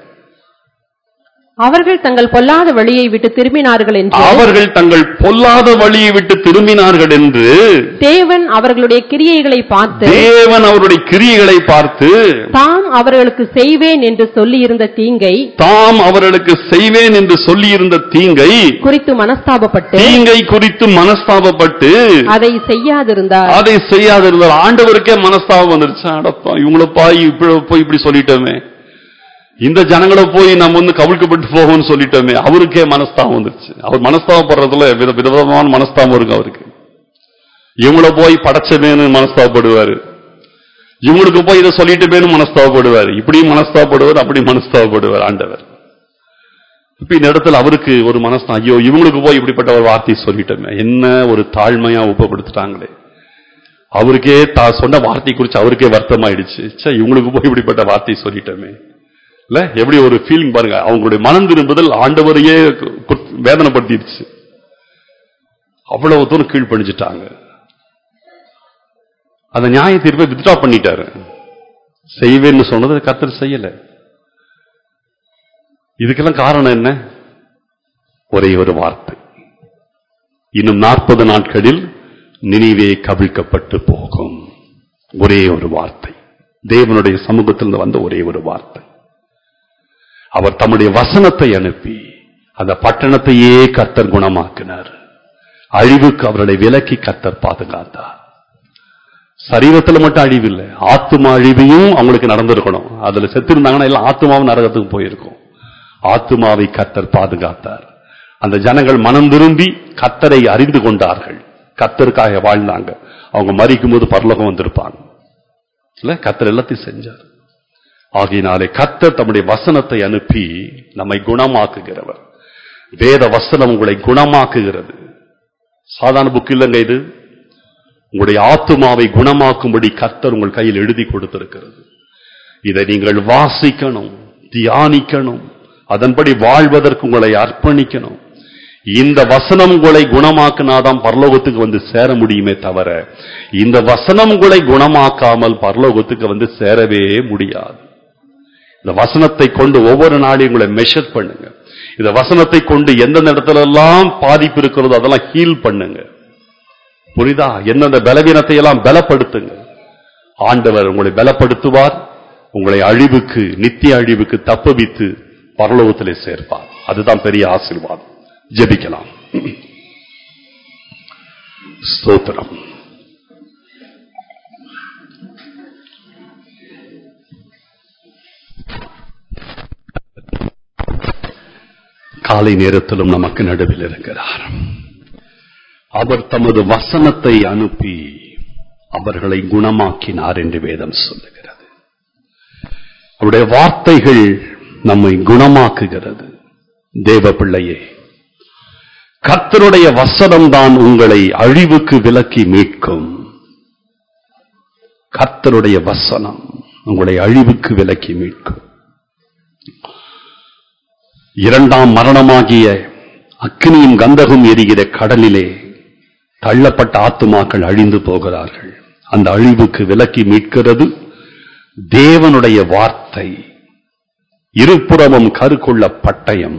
அவர்கள் தங்கள் பொல்லாத வழியை விட்டு திரும்பினார்கள் என்று அவர்கள் தங்கள் பொல்லாத வழியை விட்டு திரும்பினார்கள் என்று தேவன் அவர்களுடைய கிரியைகளை பார்த்து தேவன் அவருடைய கிரியைகளை பார்த்து தாம் அவர்களுக்கு செய்வேன் என்று சொல்லியிருந்த தீங்கை தாம் அவர்களுக்கு செய்வேன் என்று சொல்லியிருந்த தீங்கை குறித்து மனஸ்தாபப்பட்டு தீங்கை குறித்து மனஸ்தாபப்பட்டு அதை செய்யாதிருந்தார் அதை செய்யாதிருந்தார் ஆண்டவருக்கே மனஸ்தாபம் வந்துருச்சு அடப்பா இவங்கள பாய் இப்படி போய் இப்படி சொல்லிட்டோமே இந்த ஜனங்களை போய் நம்ம வந்து கவிழ்க்கப்பட்டு போவோம்னு சொல்லிட்டோமே அவருக்கே மனஸ்தாபம் வந்துருச்சு அவர் மனஸ்தாபப்படுறதுல வித விதவிதமான மனஸ்தாபம் இருக்கு அவருக்கு இவங்கள போய் படைச்சமேனு மனஸ்தாபப்படுவாரு இவங்களுக்கு போய் இதை சொல்லிட்டுமேனு மனஸ்தாபப்படுவார் இப்படியும் மனஸ்தாபப்படுவார் அப்படி மனஸ்தாபப்படுவார் ஆண்டவர் இப்ப இந்த இடத்துல அவருக்கு ஒரு மனஸ்தான் ஐயோ இவங்களுக்கு போய் இப்படிப்பட்ட ஒரு வார்த்தையை சொல்லிட்டோமே என்ன ஒரு தாழ்மையா உப்பப்படுத்திட்டாங்களே அவருக்கே தா சொன்ன வார்த்தை குறித்து அவருக்கே வருத்தமாயிடுச்சு ச்சே இவங்களுக்கு போய் இப்படிப்பட்ட வார்த்தையை சொல்லிட்டோமே இல்ல எப்படி ஒரு ஃபீலிங் பாருங்க அவங்களுடைய மனம் திரும்புதல் ஆண்டவரையே கு- கு- வேதனைப்படுத்திடுச்சு அவ்வளவு தூரம் கீழ்ப்படிஞ்சிட்டாங்க அந்த நியாய தீர்ப்பை வித்ட்ரா பண்ணிட்டாரு செய்வேன்னு சொன்னது கர்த்தர் செய்யல இதுக்கெல்லாம் காரணம் என்ன ஒரே ஒரு வார்த்தை இன்னும் நாற்பது நாட்களில் நினைவே கவிழ்க்கப்பட்டு போகும் ஒரே ஒரு வார்த்தை தேவனுடைய சமூகத்திலிருந்து வந்த ஒரே ஒரு வார்த்தை அவர் தம்முடைய வசனத்தை அனுப்பி அந்த பட்டணத்தையே கர்த்தர் குணமாக்கினார் அழிவுக்கு அவர்களை விலக்கி கர்த்தர் பாதுகாத்தார் சரீரத்துல மட்டும் அழிவு இல்லை ஆத்துமா அழிவையும் அவங்களுக்கு நடந்திருக்கணும் அதுல செத்து இருந்தாங்கன்னா எல்லாம் ஆத்துமாவும் நரகத்துக்கு போயிருக்கும் ஆத்துமாவை கர்த்தர் பாதுகாத்தார் அந்த ஜனங்கள் மனம் திரும்பி கர்த்தரை அறிந்து கொண்டார்கள் கர்த்தருக்காக வாழ்ந்தாங்க அவங்க மறிக்கும் போது பரலோகம் வந்திருப்பாங்க இல்ல கர்த்தர் எல்லாத்தையும் செஞ்சார் ஆகையினாலே கர்த்தர் தம்முடைய வசனத்தை அனுப்பி நம்மை குணமாக்குகிறவர் வேத வசனம் உங்களை குணமாக்குகிறது சாதாரண புக் இல்லைங்க இது உங்களுடைய ஆத்துமாவை குணமாக்கும்படி கர்த்தர் உங்கள் கையில் எழுதி கொடுத்திருக்கிறது இதை நீங்கள் வாசிக்கணும் தியானிக்கணும் அதன்படி வாழ்வதற்கு உங்களை அர்ப்பணிக்கணும் இந்த வசனம் உங்களை குணமாக்கினாதான் பரலோகத்துக்கு வந்து சேர முடியுமே தவிர இந்த வசனம் உங்களை குணமாக்காமல் பரலோகத்துக்கு வந்து சேரவே முடியாது இந்த வசனத்தை கொண்டு ஒவ்வொரு நாளையும் உங்களை மெஷர் பண்ணுங்க இந்த வசனத்தை கொண்டு எந்தெந்த இடத்துல எல்லாம் பாதிப்பு இருக்கிறதோ அதெல்லாம் ஹீல் பண்ணுங்க புரியுதா எந்தெந்த பலவீனத்தை எல்லாம் பலப்படுத்துங்க ஆண்டவர் உங்களை பலப்படுத்துவார் உங்களை அழிவுக்கு நித்திய அழிவுக்கு தப்புவித்து பரலோகத்திலே சேர்ப்பார் அதுதான் பெரிய ஆசீர்வாதம் ஜெபிக்கலாம் ஸ்தோத்திரம் காலை நேரத்திலும் நமக்கு நடுவில் இருக்கிறார் அவர் தமது வசனத்தை அனுப்பி அவர்களை குணமாக்கினார் என்று வேதம் சொல்லுகிறது அவருடைய வார்த்தைகள் நம்மை குணமாக்குகிறது தேவ பிள்ளையே கர்த்தருடைய வசனம்தான் உங்களை அழிவுக்கு விலக்கி மீட்கும் கர்த்தருடைய வசனம் உங்களை அழிவுக்கு விலக்கி மீட்கும் இரண்டாம் மரணமாகிய அக்னியும் கந்தகம் எரிகிற கடலிலே தள்ளப்பட்ட ஆத்துமாக்கள் அழிந்து போகிறார்கள் அந்த அழிவுக்கு விலக்கி மீட்கிறது தேவனுடைய வார்த்தை இருபுறமும் கருக்குள்ள பட்டயம்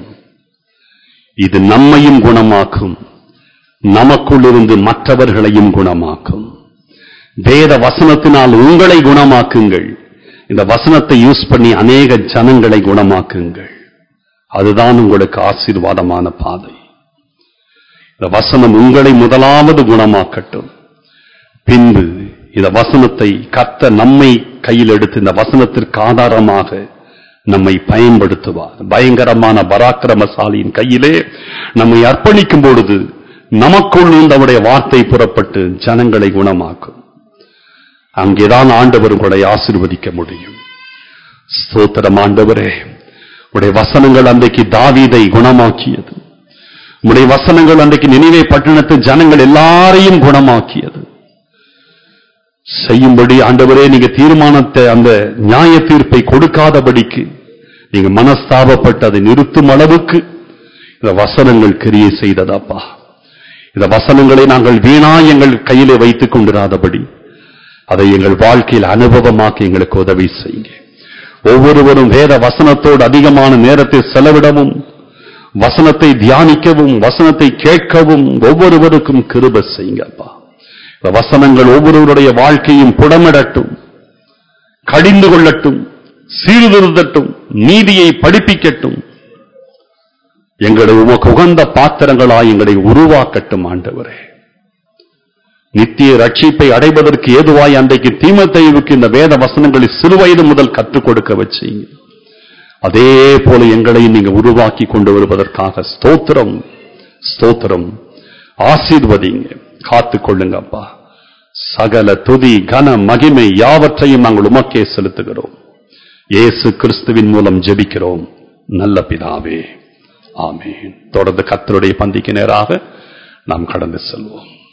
இது நம்மையும் குணமாக்கும் நமக்குள்ளிருந்து மற்றவர்களையும் குணமாக்கும் வேத வசனத்தினால் உங்களை குணமாக்குங்கள் இந்த வசனத்தை யூஸ் பண்ணி அநேக ஜனங்களை குணமாக்குங்கள் அதுதான் உங்களுக்கு ஆசீர்வாதமான பாதை இந்த வசனம் உங்களை முதலாவது குணமாக்கட்டும் பின்பு இந்த வசனத்தை கத்த நம்மை கையில் எடுத்து இந்த வசனத்திற்கு ஆதாரமாக நம்மை பயன்படுத்துவார் பயங்கரமான பராக்கிரமசாலியின் கையிலே நம்மை அர்ப்பணிக்கும் பொழுது நமக்குள் அவருடைய வார்த்தை புறப்பட்டு ஜனங்களை குணமாக்கும் அங்கேதான் ஆண்டவர் உங்களை ஆசிர்வதிக்க முடியும் ஸ்தோத்திரம் ஆண்டவரே உடைய வசனங்கள் அன்றைக்கு தாவீதை குணமாக்கியது உடைய வசனங்கள் அன்றைக்கு நினைவே பட்டணத்து ஜனங்கள் எல்லாரையும் குணமாக்கியது செய்யும்படி ஆண்டவரே நீங்க தீர்மானத்தை அந்த நியாய தீர்ப்பை கொடுக்காதபடிக்கு நீங்க மனஸ்தாபப்பட்டு அதை நிறுத்தும் அளவுக்கு இந்த வசனங்கள் கிரியை செய்ததாப்பா இந்த வசனங்களை நாங்கள் வீணா எங்கள் கையிலே வைத்துக் கொண்டிராதபடி அதை எங்கள் வாழ்க்கையில் அனுபவமாக்கி எங்களுக்கு உதவி செய்யுங்க ஒவ்வொருவரும் வேத வசனத்தோடு அதிகமான நேரத்தை செலவிடவும் வசனத்தை தியானிக்கவும் வசனத்தை கேட்கவும் ஒவ்வொருவருக்கும் கிருப செய்யுங்கப்பா இந்த வசனங்கள் ஒவ்வொருவருடைய வாழ்க்கையும் புடமிடட்டும் கடிந்து கொள்ளட்டும் சீர்திருத்தட்டும் நீதியை படிப்பிக்கட்டும் எங்களை உமக்கு உகந்த பாத்திரங்களாய் எங்களை உருவாக்கட்டும் ஆண்டவரே நித்திய ரட்சிப்பை அடைவதற்கு ஏதுவாய் அன்றைக்கு தீமத்தைவுக்கு இந்த வேத வசனங்களை சிறுவயது முதல் கற்றுக் கொடுக்க வச்சீங்க அதே போல எங்களையும் நீங்க உருவாக்கி கொண்டு வருவதற்காக ஸ்தோத்திரம் ஸ்தோத்திரம் ஆசீர்வதிங்க காத்து கொள்ளுங்கப்பா சகல துதி கன மகிமை யாவற்றையும் நாங்கள் உமக்கே செலுத்துகிறோம் இயேசு கிறிஸ்துவின் மூலம் ஜெபிக்கிறோம் நல்ல பிதாவே ஆமென் தொடர்ந்து கர்த்தருடைய பந்திக்கு நேராக நாம் கடந்து செல்வோம்